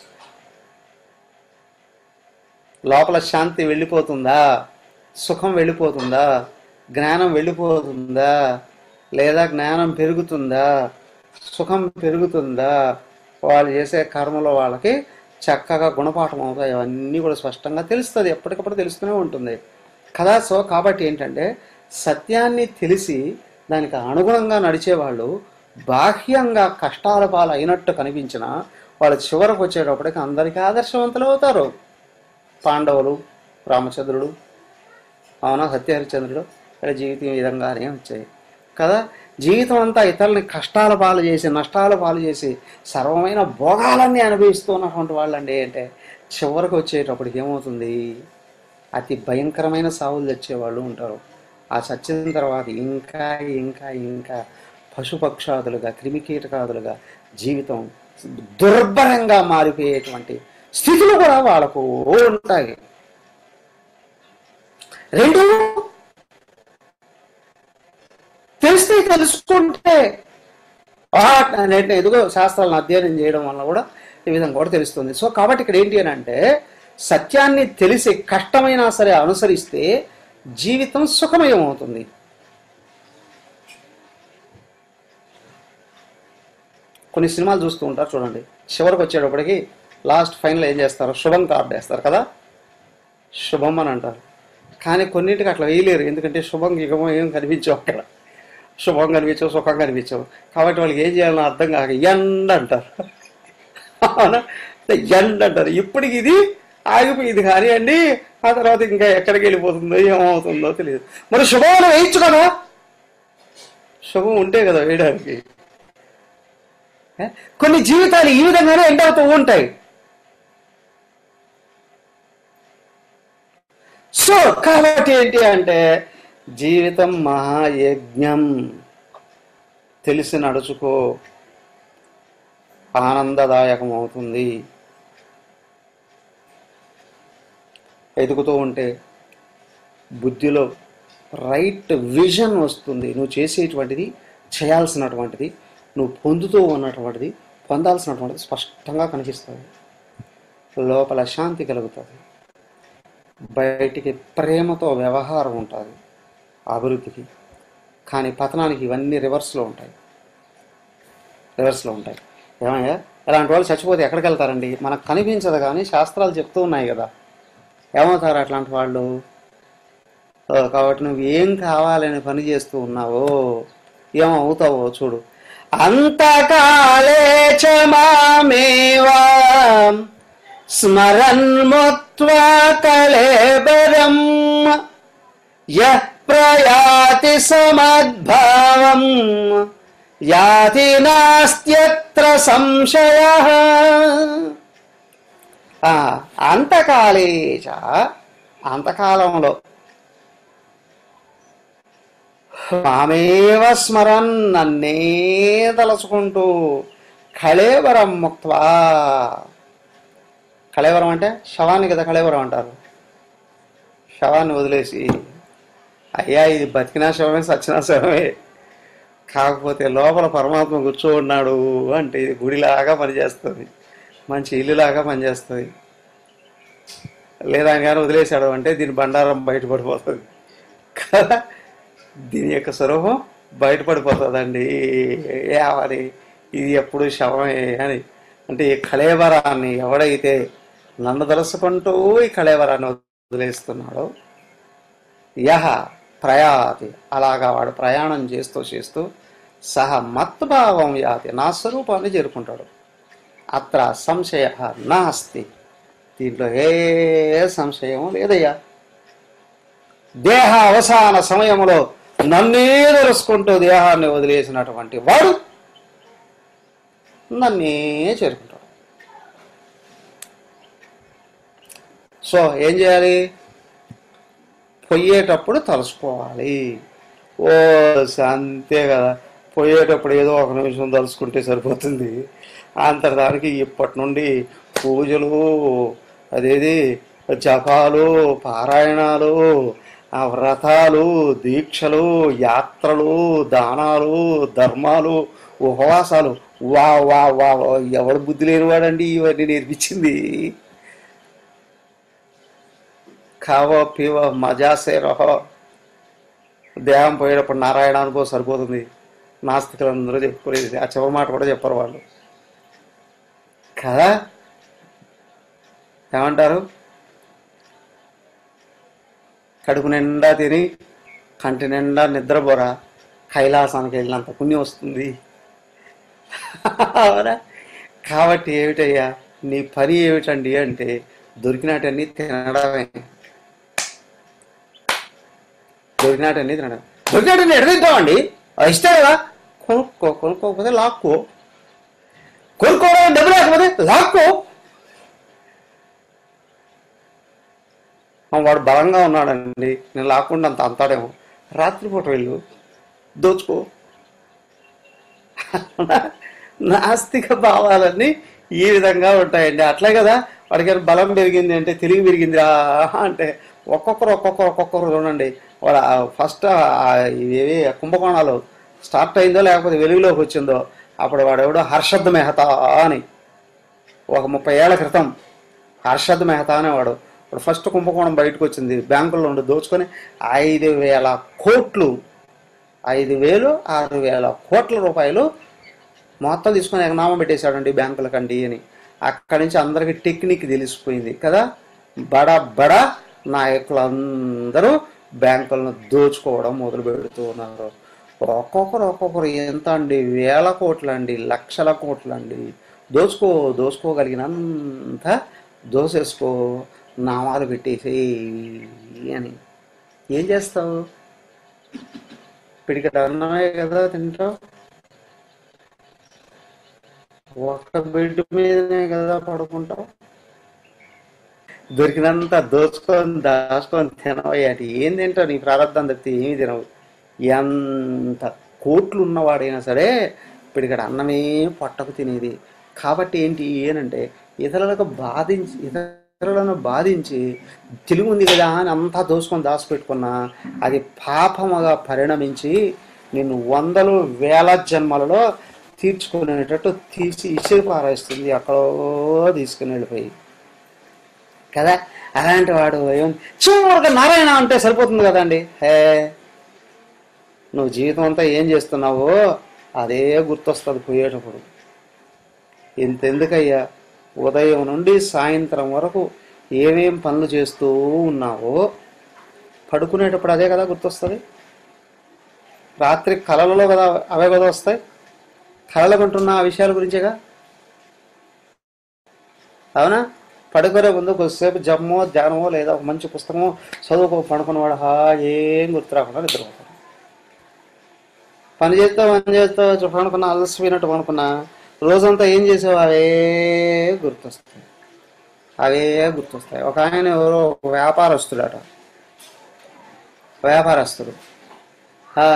లోపల శాంతి వెళ్ళిపోతుందా సుఖం వెళ్ళిపోతుందా జ్ఞానం వెళ్ళిపోతుందా లేదా జ్ఞానం పెరుగుతుందా సుఖం పెరుగుతుందా వాళ్ళు చేసే కర్మలో వాళ్ళకి చక్కగా గుణపాఠం అవుతాయి అవన్నీ కూడా స్పష్టంగా తెలుస్తుంది ఎప్పటికప్పుడు తెలుస్తూనే ఉంటుంది కదా సో కాబట్టి ఏంటంటే సత్యాన్ని తెలిసి దానికి అనుగుణంగా నడిచేవాళ్ళు బాహ్యంగా కష్టాల పాలు అయినట్టు కనిపించిన వాళ్ళు చివరకు వచ్చేటప్పటికి అందరికీ ఆదర్శవంతులు అవుతారు పాండవులు రామచంద్రుడు అవునా సత్యహరిచంద్రుడు ఇక్కడ జీవితం ఈ విధంగానే వచ్చాయి కదా జీవితం అంతా ఇతరులని కష్టాల పాలు చేసి నష్టాల పాలు చేసి సర్వమైన భోగాలన్నీ అనుభవిస్తున్నటువంటి వాళ్ళండి అంటే చివరికి వచ్చేటప్పటికి ఏమవుతుంది అతి భయంకరమైన సావులు తెచ్చేవాళ్ళు ఉంటారు ఆ చచ్చిన తర్వాత ఇంకా ఇంకా ఇంకా పశుపక్షాదులుగా క్రిమికీటకాదులుగా జీవితం దుర్భరంగా మారిపోయేటువంటి స్థితులు కూడా వాళ్ళకు ఉంటాయి రెండు తెలిస్తే తెలుసుకుంటే వాటిని ఎదుగో శాస్త్రాలను అధ్యయనం చేయడం వల్ల కూడా ఈ విధంగా కూడా తెలుస్తుంది సో కాబట్టి ఇక్కడ ఏంటి అని అంటే సత్యాన్ని తెలిసి కష్టమైనా సరే అనుసరిస్తే జీవితం సుఖమయం అవుతుంది కొన్ని సినిమాలు చూస్తూ ఉంటారు చూడండి చివరికి వచ్చేటప్పటికి లాస్ట్ ఫైనల్ ఏం చేస్తారు శుభం కార్డు వేస్తారు కదా శుభం అని అంటారు కానీ కొన్నింటికి అట్లా వేయలేరు ఎందుకంటే శుభం గిగమం ఏం కనిపించవు అక్కడ శుభం కనిపించవు సుఖం కనిపించవు కాబట్టి వాళ్ళకి ఏం చేయాలని అర్థం కాక ఎండ్ అంటారు అవునా ఎండ్ అంటారు ఇప్పటికి ఇది ఆగిపోయింది కానీ అండి ఆ తర్వాత ఇంకా ఎక్కడికి వెళ్ళిపోతుందో ఏమవుతుందో తెలియదు మరి శుభం వేయచ్చు కదా శుభం ఉంటే కదా వేయడానికి ఏ? కొన్ని జీవితాలు ఈ విధంగానే ఎండ్ అవుతూ ఉంటాయి సో కాబట్టి ఏంటి అంటే జీవితం మహాయజ్ఞం తెలిసి నడుచుకో ఆనందదాయకం అవుతుంది ఎదుగుతూ ఉంటే బుద్ధిలో రైట్ విజన్ వస్తుంది నువ్వు చేసేటువంటిది చేయాల్సినటువంటిది నువ్వు పొందుతూ ఉన్నటువంటిది పొందాల్సినటువంటిది స్పష్టంగా కనిపిస్తుంది లోపల శాంతి కలుగుతుంది బయటికి ప్రేమతో వ్యవహారం ఉంటుంది అభివృద్ధికి కానీ పతనానికి ఇవన్నీ రివర్స్లో ఉంటాయి రివర్స్లో ఉంటాయి ఏమయ్యా ఇలాంటి వాళ్ళు చచ్చిపోతే ఎక్కడికి వెళ్తారండి మనకు కనిపించదు కానీ శాస్త్రాలు చెప్తూ ఉన్నాయి కదా ఏమవుతారు అట్లాంటి వాళ్ళు ఓ, కాబట్టి నువ్వు ఏం కావాలని పని చేస్తూ ఉన్నావో ఏమవుతావో చూడు అంతకాలే చ మామేవా స్మరన్ముత్వా కళేబరం యః ప్రయాతి సమద్భావం యాతి నాస్త్యత్ర సంశయ అంతకాలే చ అంతకాలంలో మామేవ స్మరన్ నన్నే తలుచుకుంటూ కళేవరం ముక్త్వా కళేవరం అంటే శవాన్ని కదా కళేవరం అంటారు శవాన్ని వదిలేసి అయ్యా ఇది బతికినా శవమే సచ్చినా శవమే కాకపోతే లోపల పరమాత్మ కూర్చో ఉన్నాడు అంటే ఇది గుడిలాగా పనిచేస్తుంది మంచి ఇల్లులాగా పనిచేస్తుంది లేదా ఆయన కానీ వదిలేశాడు అంటే దీని బండారం బయటపడిపోతుంది కదా దీని యొక్క స్వరూపం బయటపడిపోతుందండి ఏమని ఇది ఎప్పుడు శవమే అని అంటే ఈ కళేవరాన్ని ఎవడైతే నన్ను తలుసుకుంటూ ఈ కళేవరాన్ని వదిలేస్తున్నాడో యహ ప్రయాతి అలాగా వాడు ప్రయాణం చేస్తూ చేస్తూ సహ మత్భావం యాతి నా స్వరూపాన్ని చేరుకుంటాడు అత్ర సంశయ నాస్తి దీంట్లో ఏ సంశయం లేదయ్యా దేహ అవసాన సమయంలో నన్నే తెలుసుకుంటూ దేహాన్ని వదిలేసినటువంటి వాడు నన్నే చేరుకుంటాడు సో ఏం చేయాలి పొయ్యేటప్పుడు తలుసుకోవాలి ఓ అంతే కదా పోయేటప్పుడు ఏదో ఒక నిమిషం తలుసుకుంటే సరిపోతుంది అంతటి దానికి ఇప్పటి నుండి పూజలు అదేది జపాలు పారాయణాలు ఆ వ్రతాలు దీక్షలు యాత్రలు దానాలు ధర్మాలు ఉపవాసాలు వా వా వా వా, ఎవడు బుద్ధి లేనివాడండి ఇవన్నీ నేర్పించింది ఖావో పీవో మజాసే రహో దేహం పోయేటప్పుడు నారాయణ అనుకో సరిపోతుంది నాస్తికులు అందరూ చెప్పుకోలేదు ఆ చివరి మాట కూడా చెప్పరు వాళ్ళు కదా ఏమంటారు కడుపు నిండా తిని కంటి నిండా నిద్రపోరా కైలాసానికి వెళ్ళినంత పుణ్యం వస్తుంది అవునా కాబట్టి ఏమిటయ్యా నీ పని ఏమిటండి అంటే దొరికినటన్నీ తినడమే దొరికినటన్నీ తినడం దొరికినటన్నీ ఎడ తింటామండి అది ఇస్తే కదా కొనుక్కో కొనుక్కోకపోతే లాక్కో కొనుక్కోవడం డబ్బు లేకపోతే లాక్కో ఆ, వాడు బలంగా ఉన్నాడండి నేను లాక్కుండా అంత అంతాడేమో రాత్రిపూట వెళ్ళు దోచుకో నాస్తిక భావాలన్నీ ఈ విధంగా ఉంటాయండి అట్లే కదా వాడికి ఏమైనా బలం పెరిగింది అంటే తెలివి పెరిగింది అంటే ఒక్కొక్కరు ఒక్కొక్కరు ఒక్కొక్కరు చూడండి వాడు ఫస్ట్ ఇవి కుంభకోణాలు స్టార్ట్ అయిందో లేకపోతే వెలుగులోకి వచ్చిందో అప్పుడు వాడెవడో హర్షద్ మెహతా అని ఒక ముప్పై ఏళ్ల క్రితం హర్షద్ మెహతా అనేవాడు ఇప్పుడు ఫస్ట్ కుంభకోణం బయటకు వచ్చింది బ్యాంకుల్లో ఉండి దోచుకొని ఐదు వేల కోట్లు ఐదు వేలు ఆరు వేల కోట్ల రూపాయలు మొత్తం తీసుకొని ఎగనామం పెట్టేశాడండి బ్యాంకులకండి అని అక్కడి నుంచి అందరికి టెక్నిక్ తెలిసిపోయింది కదా బడ బడ నాయకులందరూ బ్యాంకులను దోచుకోవడం మొదలు పెడుతూ ఉన్నారు ఒక్కొక్కరు ఒక్కొక్కరు ఎంత అండి వేల కోట్లు అండి లక్షల కోట్లు అండి దోచుకో దోచుకోగలిగినంత దోసేసుకో నామాలు పెట్టేసి అని ఏం చేస్తావు పిడికట అన్నమే కదా తింటావు ఒక్క బెడ్ మీదనే కదా పడుకుంటావు దొరికినంత దోచుకొని దాచుకొని తినవయ్య అంటే ఏం తింటావు నీ ప్రారంభం తప్పితే ఏమి తినవు ఎంత కోట్లు ఉన్నవాడైనా సరే ఇప్పుడు ఇక్కడ అన్నమే పొట్టకు తినేది కాబట్టి ఏంటి ఏనంటే ఇతరులకు బాధించి ఇతరులను బాధించి తెలివి ఉంది కదా అని అంతా దోసుకొని దాచిపెట్టుకున్నా అది పాపముగా పరిణమించి నిన్ను వందలు వేల జన్మలలో తీర్చుకునేటట్టు తీసి ఇసిరి పారేస్తుంది ఎక్కడో తీసుకుని వెళ్ళిపోయి కదా అలాంటి వాడు ఏం చివరికి నారాయణ అంటే సరిపోతుంది కదండి హే నువ్వు జీవితం అంతా ఏం చేస్తున్నావో అదే గుర్తొస్తుంది పోయేటప్పుడు ఇంతెందుకయ్యా ఉదయం నుండి సాయంత్రం వరకు ఏమేం పనులు చేస్తూ ఉన్నావో పడుకునేటప్పుడు అదే కదా గుర్తొస్తుంది రాత్రి కళలలో కదా అవే కదా వస్తాయి కళలు కొంటున్న ఆ విషయాల గురించేగా అవునా పడుకునే ముందు కొద్దిసేపు జమ్మో ధ్యానమో లేదా ఒక మంచి పుస్తకమో చదువుకో పడుకున్నవాడు హా ఏం గుర్తు రాకుండా నిద్రపోతాడు పని చేస్తా పని చేస్తా పడుకున్నా అలసిపోయినట్టు పడుకున్నా రోజంతా ఏం చేసావు అవే గుర్తొస్తాయి అవే గుర్తొస్తాయి ఒక ఆయన ఎవరో ఒక వ్యాపారస్తుడట వ్యాపారస్తుడు ఆ,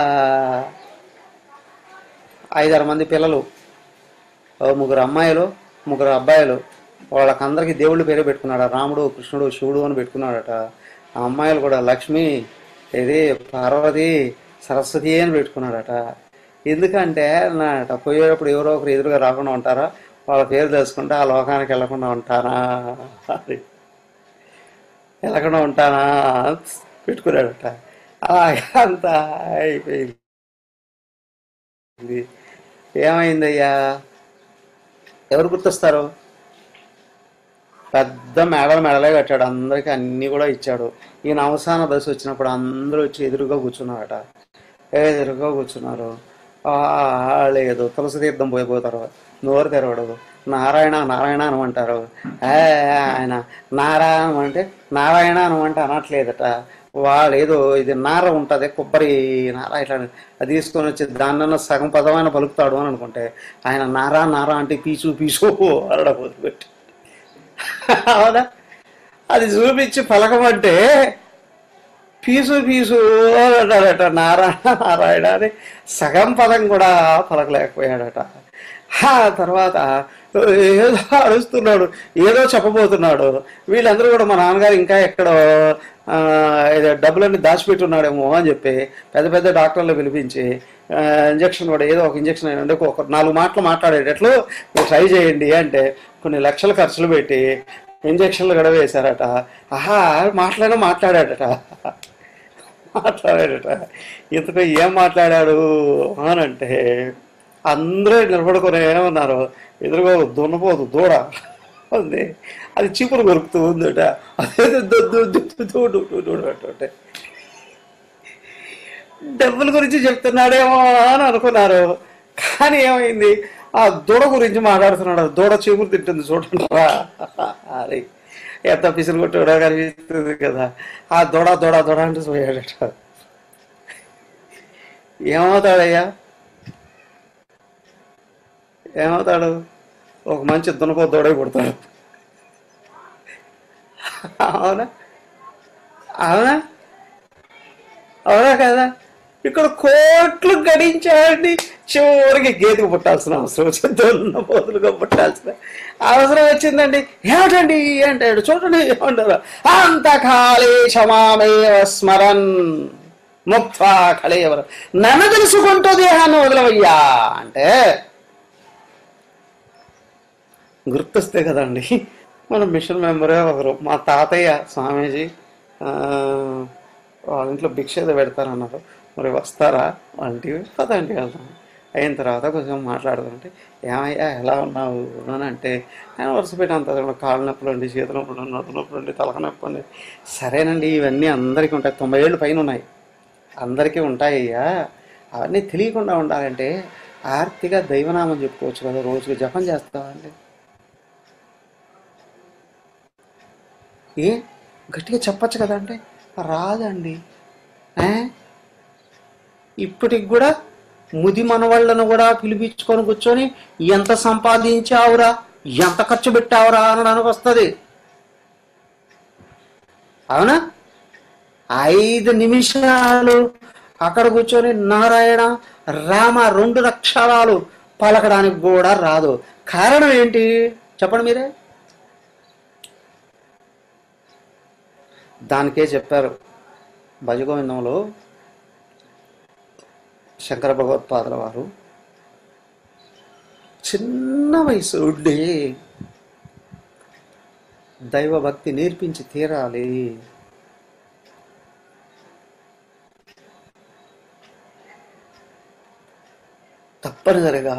ఐదారు మంది పిల్లలు ఓ ముగ్గురు అమ్మాయిలు ముగ్గురు అబ్బాయిలు వాళ్ళకందరికీ దేవుళ్ళు పేరు పెట్టుకున్నాడు రాముడు కృష్ణుడు శివుడు అని పెట్టుకున్నాడట ఆ అమ్మాయిలు కూడా లక్ష్మి ఇది పార్వతి సరస్వతి అని పెట్టుకున్నాడట ఎందుకంటే నాట పోయేటప్పుడు ఎవరో ఒకరు ఎదురుగా రాకుండా ఉంటారా వాళ్ళ పేరు తెలుసుకుంటే ఆ లోకానికి వెళ్లకుండా ఉంటారా అని. ఎలాగనో ఉంటానా పెట్టుకున్నాడట అలాగే అంతా అయిపోయింది ఏమైందయ్యా ఎవరు గుర్తొస్తారు పెద్ద మెడలు మెడలే కట్టాడు అందరికీ అన్ని కూడా ఇచ్చాడు ఈయన అవసాన దశ వచ్చినప్పుడు అందరూ వచ్చి ఎదురుగా కూర్చున్నారట ఎదురుగా కూర్చున్నారు ఆ, లేదు తులసి తీర్థం పోయిపోతారు నోరు తెరవడు నారాయణ నారాయణ అనమంటారు ఏ, ఆయన నారాయణ అంటే నారాయణ అనమంటే అనట్లేదట వాళ్ళు ఏదో ఇది నార ఉంటుంది కొబ్బరి నార ఇట్లా అది తీసుకొని వచ్చి దాన్నన్న సగం పదమైన పలుకుతాడు అని అనుకుంటే ఆయన నారా నారా అంటే పీచు పీచు అరడ పెట్టి అవునా అది చూపించి పలకమంటే పీసు పీసు అన్నాడట నారాయణ నారాయణ అని సగం పదం కూడా పలకలేకపోయాడట ఆ తర్వాత ఏదో అరుస్తున్నాడు ఏదో చెప్పబోతున్నాడు వీళ్ళందరూ కూడా మా నాన్నగారు ఇంకా ఎక్కడో ఆ, ఏదో డబ్బులన్నీ దాచిపెట్టున్నాడేమో అని చెప్పి పెద్ద పెద్ద డాక్టర్లు పిలిపించి ఆ, ఇంజక్షన్ కూడా ఏదో ఒక ఇంజక్షన్ అయినండి ఒక నాలుగు మాటలు మాట్లాడేటట్లు మీరు ట్రై చేయండి అంటే కొన్ని లక్షలు ఖర్చులు పెట్టి ఇంజక్షన్లు కూడా వేశారట ఆహా మాట్లాడినా మాట్లాడాడట మాట్లాడాడట ఇంతకు ఏం మాట్లాడాడు అని అంటే అందరూ నిలబడుకుని ఏమన్నారు ఎదురుగా ఒక దున్నపోదు దూడ ఉంది అది చీపురు కొరుకుతూ ఉందట అదే దు- దు- దు- దు- దు- దు- దు- దు- అంటుంటే డబ్బుల గురించి చెప్తున్నాడేమో అని అనుకున్నారు కానీ ఏమైంది ఆ దూడ గురించి మాట్లాడుతున్నాడు ఆ దూడ చీపురు తింటుంది చూడండిరా అది ఎంత పిసిరు కొట్టాడో కనిపిస్తుంది కదా ఆ దూడ దూడ దూడ అంటే పోయాడట ఏమవుతాడయ్యా ఏమవుతాడు ఒక మంచి దునకో దూడే పుడతాడు అవునా అవునా అవునా కదా ఇక్కడ కోట్లు గడించాడండి చివరికి గేదెకు పుట్టాల్సిన అవసరం వచ్చింది దొన్న పోతులుగా పుట్టాల్సిన అవసరం వచ్చిందండి ఏమిటండి అంటాడు చూడండి ఏమంటారు అంతకాలే క్షమామేవ స్మరన్ ముక్త కళేవరం నన్ను తెలుసుకుంటూ దేహాన్ని వదలవయ్యా అంటే గుర్తొస్తే కదండి మన మిషన్ మెంబరే ఒకరు మా తాతయ్య స్వామీజీ ఆ, వాళ్ళ ఇంట్లో భిక్ష ఏదో పెడతారన్నారు మరి వస్తారా అంటే పదండి వెళ్దాం అయిన తర్వాత కొంచెం మాట్లాడుతుంటే ఏమయ్యా ఎలా ఉన్నావు అని అంటే ఆయన వరుస పెట్టి అంత కాళ్ళ నొప్పులు అండి చేతుల నొప్పులు నడుపు నొప్పులు అండి తలక నొప్పి అండి సరేనండి ఇవన్నీ అందరికీ ఉంటాయి తొంభై ఏళ్ళు పైన ఉన్నాయి అందరికీ ఉంటాయ్యా అవన్నీ తెలియకుండా ఉండాలంటే ఆర్తిగా దైవనామం చెప్పుకోవచ్చు కదా రోజుకి జపం చేస్తామండి ఏ గట్టిగా చెప్పచ్చు కదా అంటే రాదండి ఏ? ఇప్పటికి కూడా ముది మనవాళ్ళను కూడా పిలిపించుకొని కూర్చొని ఎంత సంపాదించావురా ఎంత ఖర్చు పెట్టావురా అనడానికి వస్తుంది అవునా ఐదు నిమిషాలు అక్కడ కూర్చొని నారాయణ రామ రెండు అక్షరాలు పలకడానికి కూడా రాదు కారణం ఏంటి చెప్పండి మీరే దానికే చెప్పారు భజగోవిందంలో శంకర భగవత్పాదుల వారు చిన్న వయసు ఉండి దైవభక్తి నేర్పించి తీరాలి తప్పనిసరిగా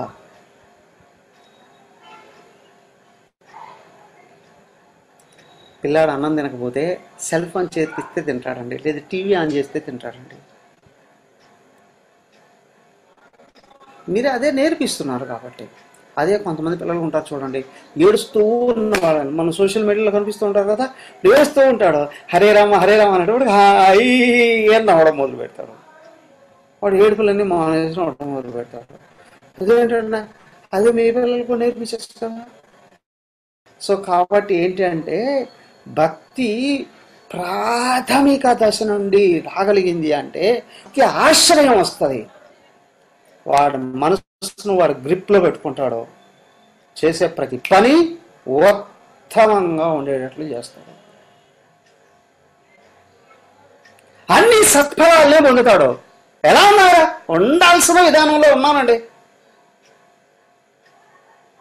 పిల్లాడు అన్నం తినకపోతే సెల్ ఫోన్ చేతికిస్తే తింటాడండి లేదా టీవీ ఆన్ చేస్తే తింటాడండి మీరు అదే నేర్పిస్తున్నారు కాబట్టి అదే కొంతమంది పిల్లలు ఉంటారు చూడండి ఏడుస్తూ ఉన్నవాళ్ళని మన సోషల్ మీడియాలో కనిపిస్తూ ఉంటారు కదా ఏడుస్తూ ఉంటాడు హరే రామ హరే రామ అనేటప్పుడు హాయ్ అని నవ్వడం మొదలు పెడతాడు వాడు ఏడుపులన్నీ మానేసి నవ్వడం మొదలు పెడతాడు అదేంటంటే అదే మీ పిల్లలకు నేర్పించేస్తాను సో కాబట్టి ఏంటి అంటే భక్తి ప్రాథమిక దశ నుండి రాగలిగింది అంటే భక్తి ఆశ్రయం వస్తుంది వాడు మనసును వాడు గ్రిప్లో పెట్టుకుంటాడు చేసే ప్రతి పని ఉత్తమంగా ఉండేటట్లు చేస్తాడు అన్ని సత్ఫలాలనే పొందుతాడు ఎలా ఉన్నారా ఉండాల్సిన విధానంలో ఉన్నానండి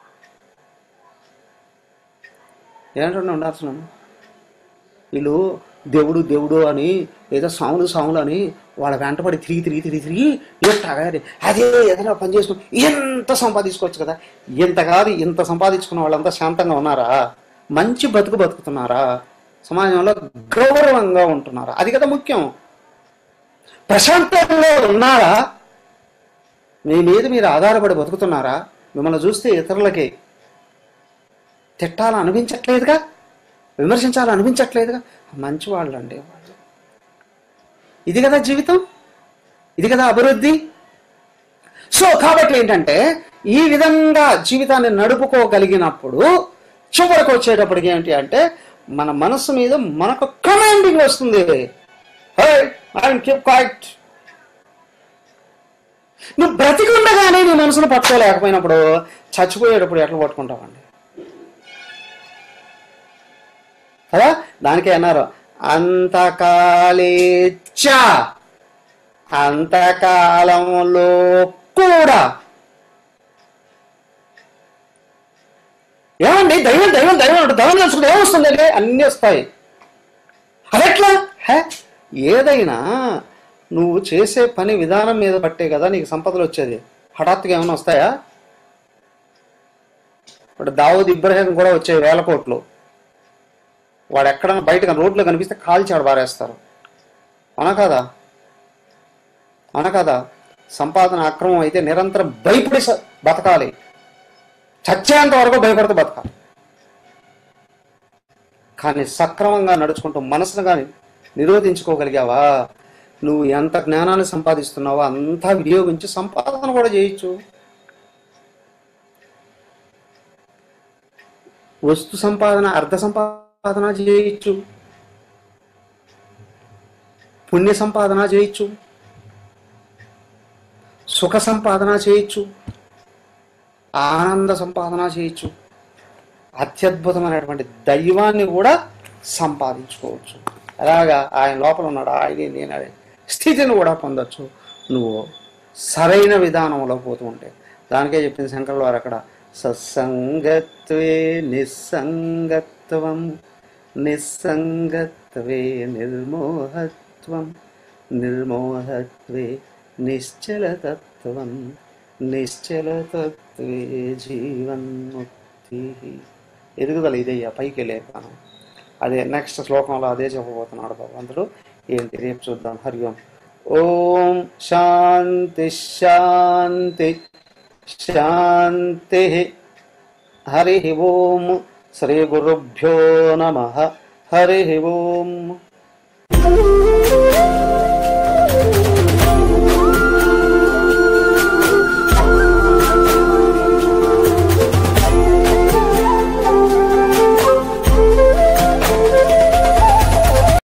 ఏంటంటే ఉండాల్సిన వీళ్ళు దేవుడు దేవుడు అని ఏదో సాములు సాములు అని వాళ్ళ వెంటబడి తిరిగి తిరిగి తిరిగి తిరిగి ఎట్టగా అదే ఏదైనా పని చేసుకుని ఎంత సంపాదించుకోవచ్చు కదా ఇంత కాదు ఇంత సంపాదించుకున్న వాళ్ళంతా శాంతంగా ఉన్నారా మంచి బతుకు బతుకుతున్నారా సమాజంలో గౌరవంగా ఉంటున్నారా అది కదా ముఖ్యం ప్రశాంతంగా ఉన్నారా మీ మీద మీరు ఆధారపడి బతుకుతున్నారా మిమ్మల్ని చూస్తే ఇతరులకి తిట్టాలని అనిపించట్లేదుగా విమర్శించాలని అనిపించట్లేదుగా మంచి వాళ్ళండి వాళ్ళు ఇది కదా జీవితం ఇది కదా అభివృద్ధి సో కాబట్టి ఏంటంటే ఈ విధంగా జీవితాన్ని నడుపుకోగలిగినప్పుడు చివరికి వచ్చేటప్పటికి ఏంటి అంటే మన మనసు మీద మనకు కమాండింగ్ వస్తుంది కీప్ క్వైట్ నువ్వు బ్రతికి ఉండగానే నీ మనసును పట్టుకోలేకపోయినప్పుడు చచ్చిపోయేటప్పుడు ఎట్లా పట్టుకుంటావండి కదా దానికే అన్నారు అంతకాలేచ్చ అంతకాలంలో కూడా ఏమండి దైవం దైవం దైవం అంటే దైవం తెలుసుకుంటే ఏమొస్తుందండి అన్నీ వస్తాయి అదెట్లా హే ఏదైనా నువ్వు చేసే పని విధానం మీద పట్టే కదా నీకు సంపదలు వచ్చేది హఠాత్తుగా ఏమైనా వస్తాయా ఇప్పుడు దావుద్ ఇబ్రహీం కూడా వచ్చాయి వేల కోట్లు వాడు ఎక్కడన్నా బయటకు రోడ్లో కనిపిస్తే కాల్చాడు బారేస్తారు అవునా కాదా అవునా కాదా సంపాదన అక్రమం అయితే నిరంతరం భయపడి స- బతకాలి చచ్చేంత వరకు భయపడుతూ బతకాలి కానీ సక్రమంగా నడుచుకుంటూ మనసును కానీ నిరోధించుకోగలిగావా నువ్వు ఎంత జ్ఞానాన్ని సంపాదిస్తున్నావో అంతా వినియోగించి సంపాదన కూడా చేయొచ్చు వస్తు సంపాదన అర్ధ సంపాదన చేయొచ్చు పుణ్య సంపాదన చేయొచ్చు సుఖ సంపాదన చేయొచ్చు ఆనంద సంపాదన చేయొచ్చు అత్యద్భుతమైనటువంటి దైవాన్ని కూడా సంపాదించుకోవచ్చు అలాగా ఆయన లోపల ఉన్నాడు ఆయన నేను అదే స్థితిని కూడా పొందొచ్చు నువ్వు సరైన విధానంలో పోతూ ఉంటే దానికే చెప్పింది శంకరులు వారు అక్కడ సత్సంగత్వే నిస్సంగత్వం నిస్సంగత్వే నిర్మోహత్వం నిర్మోహత్వే నిశ్చలతత్వం నిశ్చలతత్వే జీవన్ముక్తి ఎదుగుదల ఇదయ్యా పైకి వెళ్ళే విధానం అదే నెక్స్ట్ శ్లోకంలో అదే చెప్పబోతున్నాడు భగవంతుడు ఏంటి రేపు చూద్దాం హరి ఓం ఓం శాంతి శాంతి శాంతి హరి ఓం శ్రీ గురుభ్యో నమ హరి ఓం